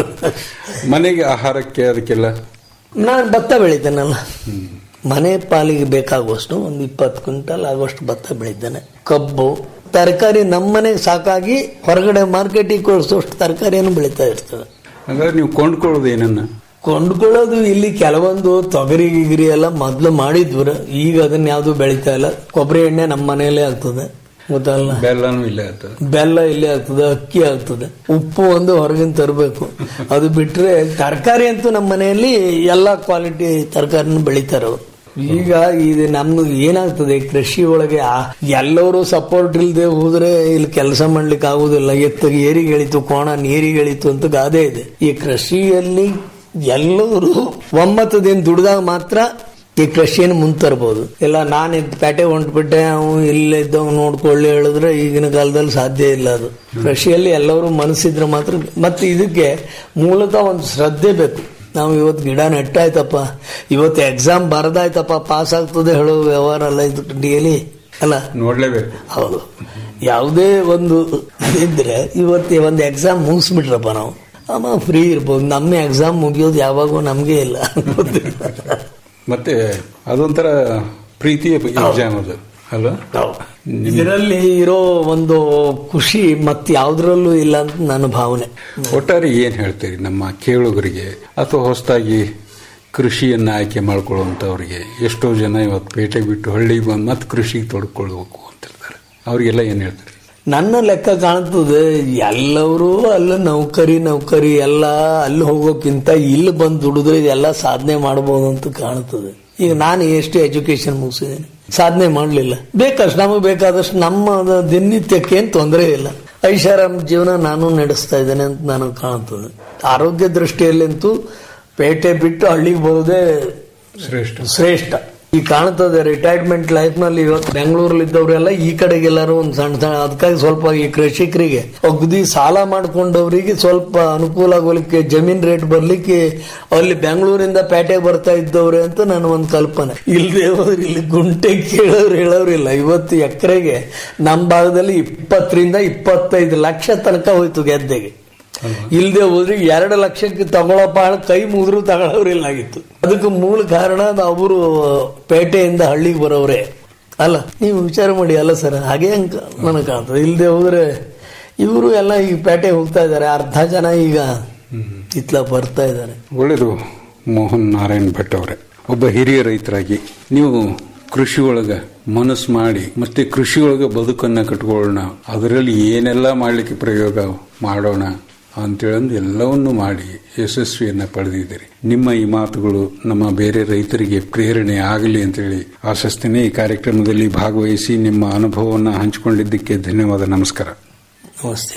ಮನೆಗೆ ಆಹಾರಕ್ಕೆ ಅದಕ್ಕೆಲ್ಲ ನಾನು ಭತ್ತ ಬೆಳಿತೇನಲ್ಲ ಮನೆ ಪಾಲಿಗೆ ಬೇಕಾಗುವಷ್ಟು ಒಂದು ಇಪ್ಪತ್ತು ಕ್ವಿಂಟಲ್ ಆಗುವಷ್ಟು ಭತ್ತ ಬೆಳಿದ್ದೇನೆ ಕಬ್ಬು ತರಕಾರಿ ನಮ್ಮನೆಗೆ ಸಾಕಾಗಿ ಹೊರಗಡೆ ಮಾರ್ಕೆಟಿಗೆ ಕಳಿಸುವಷ್ಟು ತರಕಾರಿಯನ್ನು ಬೆಳೀತಾ ಇರ್ತದೆ ಹಾಗಾದ್ರೆ ನೀವು ಕೊಂಡ್ಕೊಳ್ಳೋದು ಏನನ್ನ ಕೊಂಡ್ಕೊಳ್ಳೋದು ಇಲ್ಲಿ ಕೆಲವೊಂದು ತೊಗರಿ ಗಿಗರಿ ಎಲ್ಲ ಮೊದ್ಲು ಮಾಡಿದ್ವು ಈಗ ಅದನ್ನ ಯಾವ್ದು ಬೆಳೀತಾ ಇಲ್ಲ ಕೊಬ್ಬರಿ ಎಣ್ಣೆ ನಮ್ಮ ಮನೆಯಲ್ಲೇ ಆಗ್ತದೆ ಗೊತ್ತಲ್ಲ ಬೆಲ್ಲನೂ ಇಲ್ಲೇ ಆಗ್ತದೆ ಬೆಲ್ಲ ಇಲ್ಲೇ ಆಗ್ತದೆ ಅಕ್ಕಿ ಆಗ್ತದೆ ಉಪ್ಪು ಒಂದು ಹೊರಗಿನ ತರಬೇಕು ಅದು ಬಿಟ್ರೆ ತರಕಾರಿ ಅಂತೂ ನಮ್ಮ ಮನೆಯಲ್ಲಿ ಎಲ್ಲಾ ಕ್ವಾಲಿಟಿ ತರಕಾರಿನ ಬೆಳಿತಾರೆ ಅವ್ರು ಈಗ ಇದು ನಮ್ದು ಏನಾಗ್ತದೆ ಕೃಷಿ ಒಳಗೆ ಆ- ಎಲ್ಲರೂ ಸಪೋರ್ಟ್ ಇಲ್ಲದೆ ಹೋದ್ರೆ ಇಲ್ಲಿ ಕೆಲಸ ಮಾಡ್ಲಿಕ್ಕೆ ಆಗುದಿಲ್ಲ ಎತ್ತಗೆ ಏರಿಗೆ ಎಳಿತು ಕೋಣ ನೀರಿಗೆ ಎಳಿತು ಅಂತ ಗಾದೆ ಇದೆ ಈ ಕೃಷಿಯಲ್ಲಿ ಎಲ್ಲರೂ ಒಮ್ಮತದಿಂದ ದುಡ್ದಾಗ ಮಾತ್ರ ಈ ಕೃಷಿಯನ್ನು ಮುಂತರ್ಬೋದು ಇಲ್ಲ ನಾನು ಇದ್ ಪೇಟೆ ಹೊಂಟ್ಬಿಟ್ಟೆ ಅವು ಇಲ್ಲೇ ಇದ್ದವ್ ನೋಡ್ಕೊಳ್ಳಿ ಹೇಳಿದ್ರೆ ಈಗಿನ ಕಾಲದಲ್ಲಿ ಸಾಧ್ಯ ಇಲ್ಲ ಅದು ಕೃಷಿಯಲ್ಲಿ ಎಲ್ಲರೂ ಮನಸ್ಸಿದ್ರೆ ಮಾತ್ರ ಮತ್ತೆ ಇದಕ್ಕೆ ಮೂಲತಃ ಒಂದು ಶ್ರದ್ಧೆ ಬೇಕು ನಾವು ಇವತ್ತು ಗಿಡ ನೆಟ್ಟಾಯ್ತಪ್ಪ ಇವತ್ತು ಎಕ್ಸಾಮ್ ಬರದಾಯ್ತಪ್ಪ ಪಾಸ್ ಆಗ್ತದೆ ಹೇಳೋ ವ್ಯವಹಾರ ಅಲ್ಲ ಇದು ಡೈಲಿ ಅಲ್ಲ ನೋಡ್ಲೇಬೇಕು ಹೌದು ಯಾವುದೇ ಒಂದು ಇದ್ರೆ ಇವತ್ತು ಒಂದು ಎಕ್ಸಾಮ್ ಮುಗಿಸ್ಬಿಟ್ರಪ್ಪ ನಾವು ಆಮೇಲೆ ಫ್ರೀ ಇರ್ಬೋದು ನಮ್ಮ ಎಕ್ಸಾಮ್ ಮುಗಿಯೋದು ಯಾವಾಗೂ ನಮಗೆ ಇಲ್ಲ ಮತ್ತೆ ಅದೊಂಥರ ಪ್ರೀತಿಯ ಎಕ್ಸಾಮ್ ಅದು ಅಲ್ವಾ ಇದರಲ್ಲಿ ಇರೋ ಒಂದು ಖುಷಿ ಮತ್ತೆ ಯಾವ್ದ್ರಲ್ಲೂ ಇಲ್ಲ ಅಂತ ನನ್ನ ಭಾವನೆ ಒಟ್ಟಾರೆ ಏನ್ ಹೇಳ್ತೀರಿ ನಮ್ಮ ಕೇಳುಗರಿಗೆ ಅಥವಾ ಹೊಸದಾಗಿ ಕೃಷಿಯನ್ನ ಆಯ್ಕೆ ಮಾಡ್ಕೊಳ್ಳುವಂತವ್ರಿಗೆ ಎಷ್ಟೋ ಜನ ಇವತ್ತು ಪೇಟೆ ಬಿಟ್ಟು ಹಳ್ಳಿಗೆ ಬಂದು ಮತ್ತೆ ಕೃಷಿಗೆ ತೊಡ್ಕೊಳ್ಬೇಕು ಅಂತಿರ್ತಾರೆ ಅವ್ರಿಗೆಲ್ಲ ಏನ್ ಹೇಳ್ತೀರಿ ನನ್ನ ಲೆಕ್ಕ ಕಾಣ್ತದೆ ಎಲ್ಲರೂ ಅಲ್ಲ ನೌಕರಿ ನೌಕರಿ ಎಲ್ಲ ಅಲ್ಲಿ ಹೋಗೋಕ್ಕಿಂತ ಇಲ್ಲಿ ಬಂದು ದುಡಿದ್ರೆ ಎಲ್ಲ ಸಾಧನೆ ಮಾಡಬಹುದು ಅಂತ ಕಾಣ್ತದೆ ಈಗ ನಾನು ಎಷ್ಟು ಎಜುಕೇಶನ್ ಮುಗಿಸಿದ್ದೇನೆ ಸಾಧನೆ ಮಾಡಲಿಲ್ಲ ಬೇಕಷ್ಟು ನಮಗೆ ಬೇಕಾದಷ್ಟು ನಮ್ಮ ದಿನನಿತ್ಯಕ್ಕೆ ಏನು ತೊಂದರೆ ಇಲ್ಲ ಐಷಾರಾಮ್ ಜೀವನ ನಾನು ನಡೆಸ್ತಾ ಇದ್ದೇನೆ ಅಂತ ನನಗೆ ಕಾಣ್ತದೆ ಆರೋಗ್ಯ ದೃಷ್ಟಿಯಲ್ಲಂತೂ ಪೇಟೆ ಬಿಟ್ಟು ಹಳ್ಳಿಗೆ ಬರೋದೇ ಶ್ರೇಷ್ಠ ಶ್ರೇಷ್ಠ ಈ ಕಾಣ್ತದೆ ರಿಟೈರ್ಮೆಂಟ್ ಲೈಫ್ ನಲ್ಲಿ ಇವತ್ತು ಬೆಂಗಳೂರಲ್ಲಿ ಇದ್ದವರೆಲ್ಲ ಈ ಕಡೆಗೆ ಎಲ್ಲರೂ ಒಂದು ಸಣ್ಣ ಸಣ್ಣ ಅದಕ್ಕಾಗಿ ಸ್ವಲ್ಪ ಈ ಕೃಷಿಕರಿಗೆ ಅಗದಿ ಸಾಲ ಮಾಡ್ಕೊಂಡವರಿಗೆ ಸ್ವಲ್ಪ ಅನುಕೂಲ ಆಗೋಲಿಕ್ಕೆ ಜಮೀನ್ ರೇಟ್ ಬರ್ಲಿಕ್ಕೆ ಅಲ್ಲಿ ಬೆಂಗಳೂರಿಂದ ಪೇಟೆಗೆ ಬರ್ತಾ ಇದ್ದವ್ರೆ ಅಂತ ನನ್ನ ಒಂದು ಕಲ್ಪನೆ ಇಲ್ಲದೆ ಹೋದ್ರೆ ಇಲ್ಲಿ ಗುಂಟೆ ಕೇಳೋರು ಹೇಳೋರಿಲ್ಲ ಇವತ್ತು ಎಕರೆಗೆ ನಮ್ಮ ಭಾಗದಲ್ಲಿ ಇಪ್ಪತ್ತರಿಂದ ಇಪ್ಪತ್ತೈದು ಲಕ್ಷ ತನಕ ಹೋಯ್ತು ಗೆದ್ದೆಗೆ ಇಲ್ಲದೆ ಹೋದ್ರೆ ಎರಡು ಲಕ್ಷಕ್ಕೆ ತಗೊಳಪ್ಪ ಹೇಳಿ ಕೈ ಮುಗಿದ್ರು ತಗೊಳ್ಳೋರಿಲ್ಲ ಆಗಿತ್ತು ಅದಕ್ಕೆ ಮೂಲ ಕಾರಣ ಅವರು ಪೇಟೆಯಿಂದ ಹಳ್ಳಿಗೆ ಬರೋವ್ರೆ ಅಲ್ಲ ನೀವು ವಿಚಾರ ಮಾಡಿ ಅಲ್ಲ ಸರ್ ಹಾಗೆ ಹಂಗ ನನಗೆ ಕಾಣ್ತದೆ ಇಲ್ಲದೆ ಹೋದ್ರೆ ಇವರು ಎಲ್ಲ ಈಗ ಪೇಟೆಗೆ ಹೋಗ್ತಾ ಇದ್ದಾರೆ ಅರ್ಧ ಜನ ಈಗ ಇತ್ಲ ಬರ್ತಾ ಇದ್ದಾರೆ ಒಳ್ಳೆಯದು ಮೋಹನ್ ನಾರಾಯಣ್ ಭಟ್ ಅವರೇ ಒಬ್ಬ ಹಿರಿಯ ರೈತರಾಗಿ ನೀವು ಕೃಷಿ ಒಳಗ ಮನಸ್ಸು ಮಾಡಿ ಮತ್ತೆ ಕೃಷಿ ಒಳಗ ಬದುಕನ್ನ ಕಟ್ಕೊಳ್ಳೋಣ ಅದರಲ್ಲಿ ಏನೆಲ್ಲ ಮಾಡಲಿಕ್ಕೆ ಪ್ರಯೋಗ ಮಾಡೋಣ ಅಂತೇಳಂದು ಎಲ್ಲವನ್ನು ಮಾಡಿ ಯಶಸ್ವಿಯನ್ನ ಪಡೆದಿದ್ದೀರಿ ನಿಮ್ಮ ಈ ಮಾತುಗಳು ನಮ್ಮ ಬೇರೆ ರೈತರಿಗೆ ಪ್ರೇರಣೆ ಆಗಲಿ ಅಂತೇಳಿ ಆಶಿಸ್ತೇನೆ ಈ ಕಾರ್ಯಕ್ರಮದಲ್ಲಿ ಭಾಗವಹಿಸಿ ನಿಮ್ಮ ಅನುಭವವನ್ನು ಹಂಚಿಕೊಂಡಿದ್ದಕ್ಕೆ ಧನ್ಯವಾದ ನಮಸ್ಕಾರ ನಮಸ್ತೆ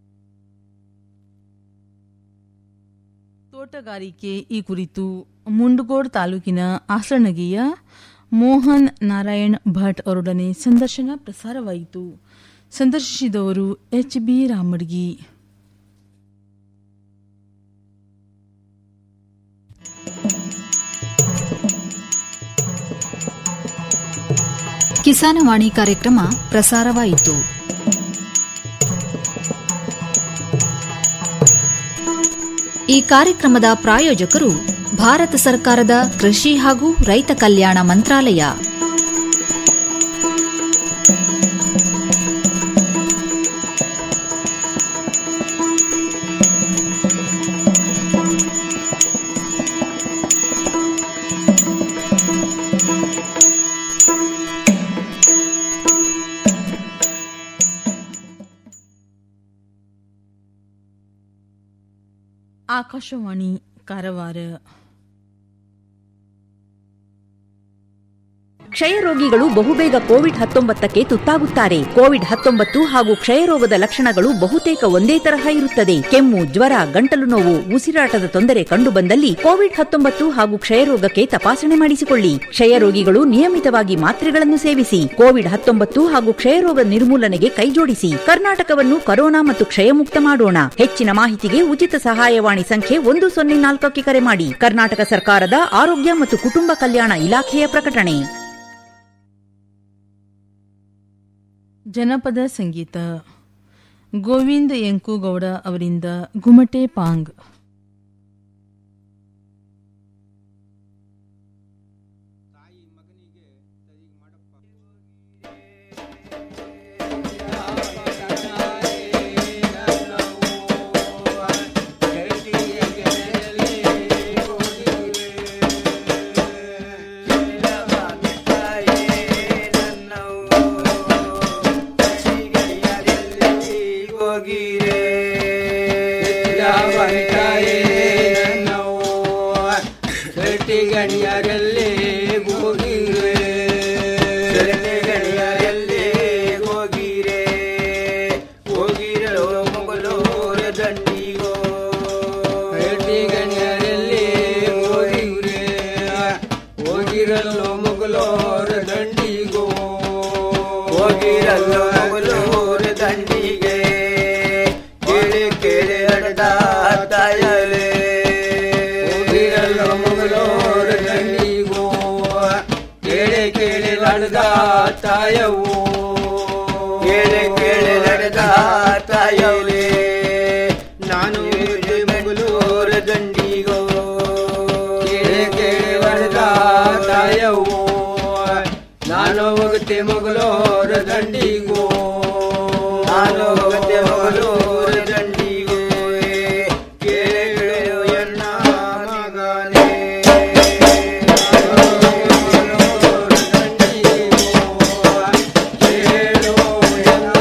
ತೋಟಗಾರಿಕೆ ಈ ಕುರಿತು ಮುಂಡಗೋಡ್ ತಾಲೂಕಿನ ಆಸರಣಗಿಯ ಮೋಹನ್ ನಾರಾಯಣ್ ಭಟ್ ಅವರೊಡನೆ ಸಂದರ್ಶನ ಪ್ರಸಾರವಾಯಿತು ಸಂದರ್ಶಿಸಿದವರು ಎಚ್ ಬಿ ರಾಮಡ್ಗಿ ಕಿಸಾನವಾಣಿ ಕಾರ್ಯಕ್ರಮ ಪ್ರಸಾರವಾಯಿತು ಈ ಕಾರ್ಯಕ್ರಮದ ಪ್ರಾಯೋಜಕರು ಭಾರತ ಸರ್ಕಾರದ ಕೃಷಿ ಹಾಗೂ ರೈತ ಕಲ್ಯಾಣ ಮಂತ್ರಾಲಯ ಆಕಾಶವಾಣಿ ಕಾರವಾರ ಕ್ಷಯ ರೋಗಿಗಳು ಬಹುಬೇಗ ಕೋವಿಡ್ ಹತ್ತೊಂಬತ್ತಕ್ಕೆ ತುತ್ತಾಗುತ್ತಾರೆ ಕೋವಿಡ್ ಹತ್ತೊಂಬತ್ತು ಹಾಗೂ ಕ್ಷಯರೋಗದ ಲಕ್ಷಣಗಳು ಬಹುತೇಕ ಒಂದೇ ತರಹ ಇರುತ್ತದೆ ಕೆಮ್ಮು ಜ್ವರ ಗಂಟಲು ನೋವು ಉಸಿರಾಟದ ತೊಂದರೆ ಕಂಡುಬಂದಲ್ಲಿ ಕೋವಿಡ್ ಹತ್ತೊಂಬತ್ತು ಹಾಗೂ ಕ್ಷಯರೋಗಕ್ಕೆ ತಪಾಸಣೆ ಮಾಡಿಸಿಕೊಳ್ಳಿ ಕ್ಷಯ ರೋಗಿಗಳು ನಿಯಮಿತವಾಗಿ ಮಾತ್ರೆಗಳನ್ನು ಸೇವಿಸಿ ಕೋವಿಡ್ ಹತ್ತೊಂಬತ್ತು ಹಾಗೂ ಕ್ಷಯರೋಗ ನಿರ್ಮೂಲನೆಗೆ ಕೈಜೋಡಿಸಿ ಕರ್ನಾಟಕವನ್ನು ಕರೋನಾ ಮತ್ತು ಕ್ಷಯಮುಕ್ತ ಮಾಡೋಣ ಹೆಚ್ಚಿನ ಮಾಹಿತಿಗೆ ಉಚಿತ ಸಹಾಯವಾಣಿ ಸಂಖ್ಯೆ ಒಂದು ಸೊನ್ನೆ ನಾಲ್ಕಕ್ಕೆ ಕರೆ ಮಾಡಿ ಕರ್ನಾಟಕ ಸರ್ಕಾರದ ಆರೋಗ್ಯ ಮತ್ತು ಕುಟುಂಬ ಕಲ್ಯಾಣ ಇಲಾಖೆಯ ಪ್ರಕಟಣೆ ಜನಪದ ಸಂಗೀತ ಗೋವಿಂದ ಯಂಕುಗೌಡ ಅವರಿಂದ ಗುಮಟೆ ಪಾಂಗ್ ಗಣಿಯರಲ್ಲಿ ಹೋಗಿರೆ ಗಣಿಯರಲ್ಲಿ ಹೋಗಿರೆ ಹೋಗಿರಲು ಮೊಗಲೋರ ದಂಡಿಗೋ ಗಣಿಯರಲ್ಲಿ ಹೋಗಿರೆ ಹೋಗಿರಲು ಮೊಗಲೋರ ದಂಡಿಗೋ ಹೋಗಿರಲು ಮೊಗಲೋರ ದಂಡಿಗೆ ಕೇಳಿ ಕೇಳಿ ಅಡದ ತಾಯಲೇ ಹೋಗಿರಲು ಮೊಗಲೋರ ದಂಡಿಗೋ ಕೇಳಿ ಕೇಳಿ ನಡೆದ ತಾಯವು ಕೇಳಿ ಕೇಳಿ ನಡೆದ ತಾಯವೇ ನಾನು ಮೊಗಲೂರ ದಂಡಿಗೋ ಕೇಳಿ ಕೇಳಿ ನಡೆದ ತಾಯವು ನಾನು ಹೋಗುತ್ತೆ ಮೊಗಲೋರ ದಂಡಿಗೋ ನಾನು ಹೋಗುತ್ತೆ ಮೊಗಲೋರ ದಂಡಿಗೋ ಕೇಳು ಎನ್ನ ಮಗನೇ ಕೇಳು ಎನ್ನ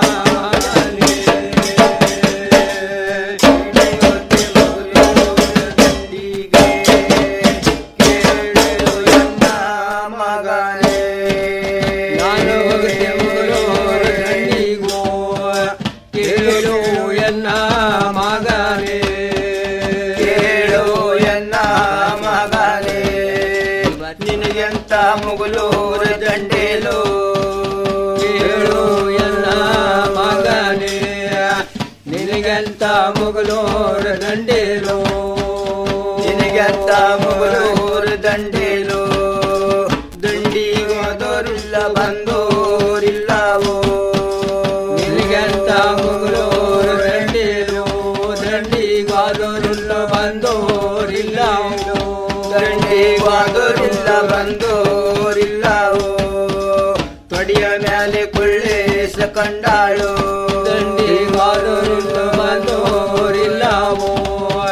ಮಗನೇ ನಾನು ಹೋಗುತ್ತೆ ಮೊಗಲೋರ ದಂಡಿಗೋ ಕೇಳು ಎನ್ನ ಮಗನೇ ಕೇಳು ಎನ್ನ ಮಗನೇ ನಿನಗೆಂತ ಮುಗುಲೂರ ದಂಡೇಲು ಕೇಳು ಎನ್ನ ಮಗನೇ ನಿನಗೆಂತ ಮುಗುಲೂರ ದಂಡೇಲು ನಿನಗೆಂತ ಮುಗುಲೂರ ದಂಡೇಲು ದಂಡಿಗೋದೋರಿಲ್ಲ ಬಂದೋರಿಲ್ಲವೋ ನಿನಗೆಂತ ಮುಗುಲೂರ ದಂಡೇಲು ದಂಡಿಗಾದೋರಿಲ್ಲ ಬಂದೋರಿಲ್ಲವೋ ದಂಡಿಗಾದೋರಿಲ್ಲ ಬಂದೋರಿಲ್ಲವೋ ತೊಡಿಯ ಮೇಲೆ ಕೊಳ್ಳೇಸ ಕಂಡಾಳು ದಂಡಿಗಾದೋರಿಲ್ಲ ಬಂದೋರಿಲ್ಲವೋ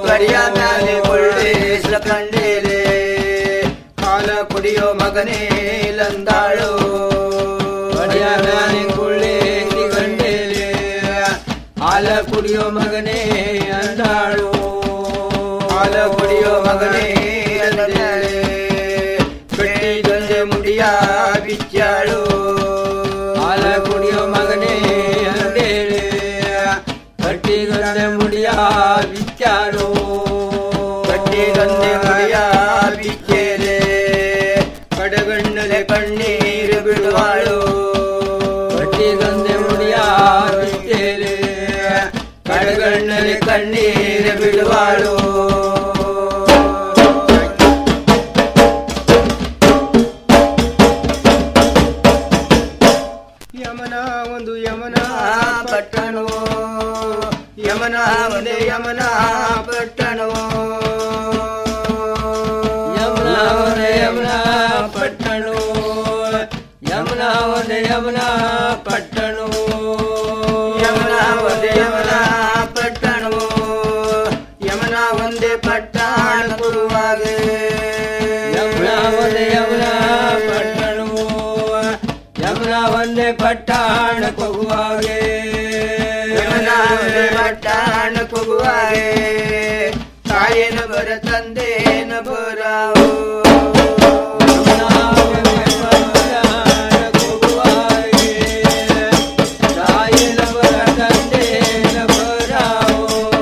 ಗಡಿಯ ಮ್ಯಾಲೆ ಕೊಳ್ಳೇಸ್ಲ ಕಂಡೇಲೆ ಹಾಲ ಕುಡಿಯೋ ಮಗನೇ ಲಂದಾಳು ಗಡಿಯ ಮ್ಯಾಲೆ ಕೊಳ್ಳೇಸಿ ಕಂಡೇಲೆ ಹಾಲ ಕುಡಿಯೋ ಮಗನೇ ಅಂದಾಳು ಹಾಲ ಕುಡಿಯೋ ಮಗನೇ ಅಂದೇಳೆ ಕಟ್ಟಿ ಗಂಜೆ ಮುಡಿಯ ಬಿಚ್ಚಾಳು ಹಾಲ ಕುಡಿಯೋ ಮಗನೇ ಅಂದೇಳೆ ಕಟ್ಟಿ ಗಂಜೆ ಮುಡಿಯ ಬಿಚ್ಚಾಳು ಕಟ್ಟಿ ಗಂಜೆ ಮುಡಿಯ ಬಿಚ್ಚೇಲೆ ಕಡಗಣ್ಣಲೆ ಕಣ್ಣೀರು ಬಿಡುವಾಳು ಕಟ್ಟಿ ಗಂಜೆ ಮುಡಿಯ ಬಿಚ್ಚೇಲೆ ಕಡಗಣ್ಣಲೆ ಕಣ್ಣೀರು ಬಿಡುವಾಳು ಯಮನ ಒಂದು ಯಮನ ಪಟ್ಟಣವೋ ಯಮನ ಒಂದೇ ಯಮನ ಪಟ್ಟಣವೋ ಯಮನ ಒಂದೇ ಯಮನ ಪಟ್ಟಣವೋ ಯಮನ ಒಂದೇ ಯಮನ ಪಟ್ಟಣವೋ ಯಮನ ಒಂದೇ ಯಮನ ಪಟ್ಟಣವೋ ಯಮನ ಒಂದೇ ಪಟ್ಟಣ ಗುರುವಾಗೆ ಯಮನ ಒಂದೇ ಯಮನ ಪಟ್ಟಣವೋ ಯಮನ ಒಂದೇ ಪಟ್ಟಣ ಕೊಗುವಾಗೆ ಯಮನ ಒಂದೇ ಪಟ್ಟಣ ಕೊಗುವಾಗೆ ತಾಯೇನ ಬರ ತಂದೇನ ಬರಾವು ತಾಯೇನ ಬರ ತಂದೇನ ಬರಾವು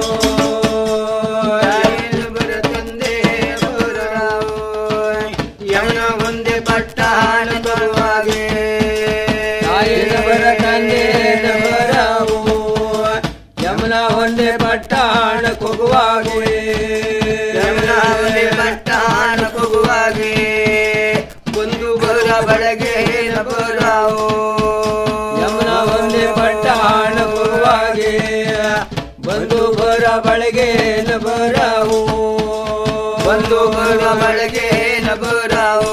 ತಾಯೇನ ಬರ ತಂದೇನ ಬರಾವು ಯಮನ ಒಂದೇ ಪಟ್ಟಣ ಬರುವಾಗೆ ತಾಯಿನ ಬರ ತಂದೇನ ಬರಾವು ಯಮನ ಒಂದೇ ಪಟ್ಟಣ ಕೊಗುವಾಗೆ ಯಮನ ಒಂದೇ ಪಟ್ಟಣ ಕೊಗುವಾಗೆ ಒಂದು ಬರ ಬಡಗೆ ಬರಾವು ಯಮನ ಒಂದೇ ಪಟ್ಟಣ ಕೊಗುವಾಗೆ ಒಂದು ಬರ ಬಳಗೆ ಬರಾವು ಒಂದು ಬರ ಬಳಗೆ ಬರಾವು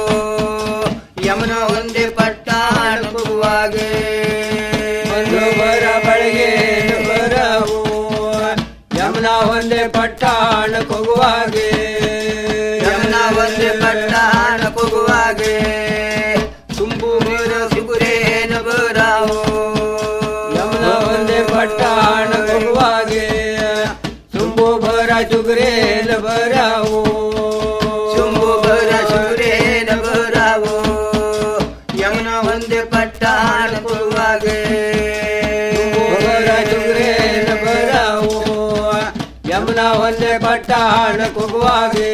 ಯಮನ ಒಂದೇ ಪಟ್ಟಣ ಕೊಗುವಾಗೆ ಒಂದು ಬರ ಬಳಗೆ ಬರಾವು ಯಮನ ಒಂದೇ ಪಟ್ಟಣ ಕೊಗುವಾಗೆ ಯಮನ ಒಂದೇ ಪಟ್ಟಣ ಕೊಗುವಾಗೆ ತುಂಬು ಮರ ಸುಗುರೇನ ಬರಾವು ಯಮನ ಒಂದೇ ಪಟ್ಟಣ ಕೊಗುವಾಗೆ ತುಂಬು ಬರ ಸುಗುರೇನ ಬರಾವು ತುಂಬು ಬರ ಸುಗುರೇನ ಬರಾವು ಯಮನ ಒಂದೇ ಪಟ್ಟಣ ಕೊಗುವಾಗೆ ಬರ ಸುಗುರೇನ ಬರಾವು ಯಮನ ಒಂದೇ ಪಟ್ಟಣ ಕೊಗುವಾಗೆ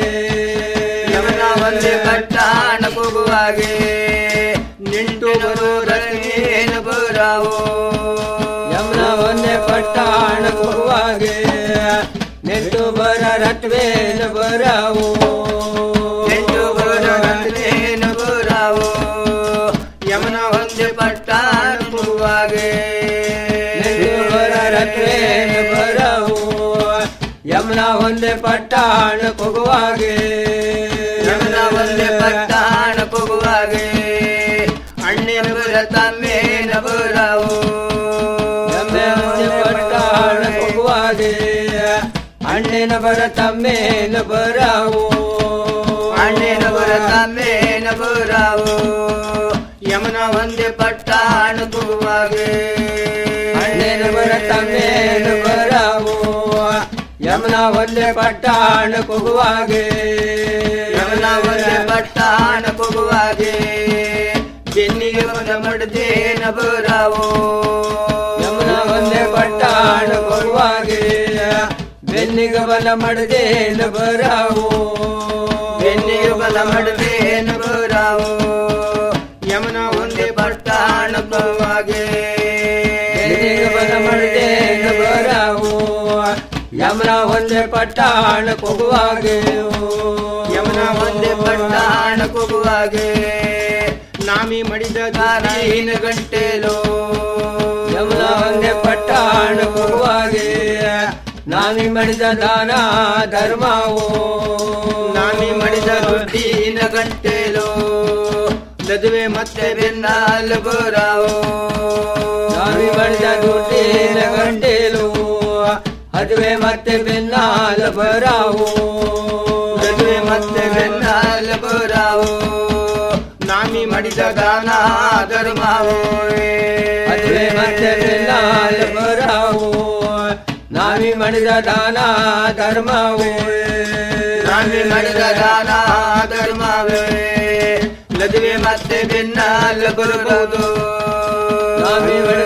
ಯಮನ ಒಂದೇ ಪಟ್ಟಣ ಕೊಗುವಾಗೆ ನಿಂಟು ಬರೋ ರತ್ನೇನ ಬರಾವು ಯಮನ ಒಂದೇ ಪಟ್ಟಣ ಕೊಗುವಾಗೆ ನೆಂಟು ಬರ ರತ್ವೇನ ಬರಾವು ನೆಂಟು ಬರ ರತ್ನೇನ ಬರಾವು ಯಮನ ಒಂದೇ ಪಟ್ಟಣ ಕೊಗುವಾಗೆ ನೆಂಟು ಬರ ರತ್ವೇನ ಬರಾವು ಯಮನ ಒಂದೇ ಪಟ್ಟಣ ಕೊಗುವಾಗೆ ಯಮನ ಒಂದೇ ಪಟ್ಟಣ ಕೊಗುವಾಗೆ ಅಣ್ಣಿನ ಬರ ತಮ್ಮೇನ ಬರಾವು ಯಮನ ಒಂದೇ ಪಟ್ಟಣ ಕೊಗುವಾಗೆ ಅಣ್ಣಿನ ಬರ ತಮ್ಮೇನ ಬರಾವು ಅಣ್ಣಿನ ಬರ ತಮ್ಮೇನ ಬರಾವು ಯಮನ ಒಂದೇ ಪಟ್ಟಣ ಕೊಗುವಾಗೆ ಅಣ್ಣಿನ ಬರ ತಮ್ಮೇನ ಬರಾವು ಯಮನ ಒಂದೇ ಪಟ್ಟಣ ಕೊಗುವಾಗೆ ಯಮನ ಒಂದೇ ಪಟ್ಟಣ ಕೊಗುವಾಗೆ ಬೆನ್ನಿಗೆ ಬರ ಮಡದೇನ ಬರಾವು ಯಮನ ಒಂದೇ ಪಟ್ಟಣ ಕೊಗುವಾಗೆ ಬೆನ್ನಿಗೆ ಬಲ ಮಡದೇನ ಬರಾವು ಬೆನ್ನಿಗೆ ಬಲ ಮಡದೇನ ಬರಾವು ಯಮನ ಒಂದೇ ಪಟ್ಟಣ ಕೊಗುವಾಗೆ ಬೆನ್ನಿಗೆ ಬಲ ಮಡದೇನ ಬರಾವು ಯಮನ ಒಂದೇ ಪಟ್ಟಣ ಕೊಗುವಾಗೆ ಯಮನ ಒಂದೇ ಪಟ್ಟಣ ಕೊಗುವಾಗೆ ನಾಮಿ ಮಡಿದ ದಾರಿನ ಗಂಟೆಲೋ ಯಮನ ಒಂದೇ ಪಟ್ಟಣ ಕೊಗುವಾಗೆ ನಾಮಿ ಮಡಿದ ದಾನ ಧರ್ಮವೋ ನಾಮಿ ಮಡಿದ ದುಡ್ಡಿನ ಗಂಟೆಲೋ ಲದುವೆ ಮತ್ತೆ ಬೆನ್ನಾಲ್ ಬರಾವೋ ನಾಮಿ ಮಡಿದ ದುಡ್ಡಿನ ಗಂಟೆಲೋ ಅದುವೆ ಮತ್ತೆ ಬೆನ್ನಾಲ ಬರಾವು ಅದುವೆ ಮತ್ತೆ ಬೆನ್ನಾಲ ಬರಾವು ನಾಮಿ ಮಾಡಿದ ದಾನ ಧರ್ಮವು ಅದುವೆ ಮತ್ತೆ ಬೆನ್ನಾಲ ಬರಾವು ನಾಮಿ ಮಾಡಿದ ದಾನ ಧರ್ಮವು ನಾಮಿ ಮಾಡಿದ ದಾನ ಧರ್ಮವೇ ಲದುವೆ ಮತ್ತೆ ಬೆನ್ನಾಲ ಬರಬಹುದು ನಾಮಿ ಮಾಡಿದ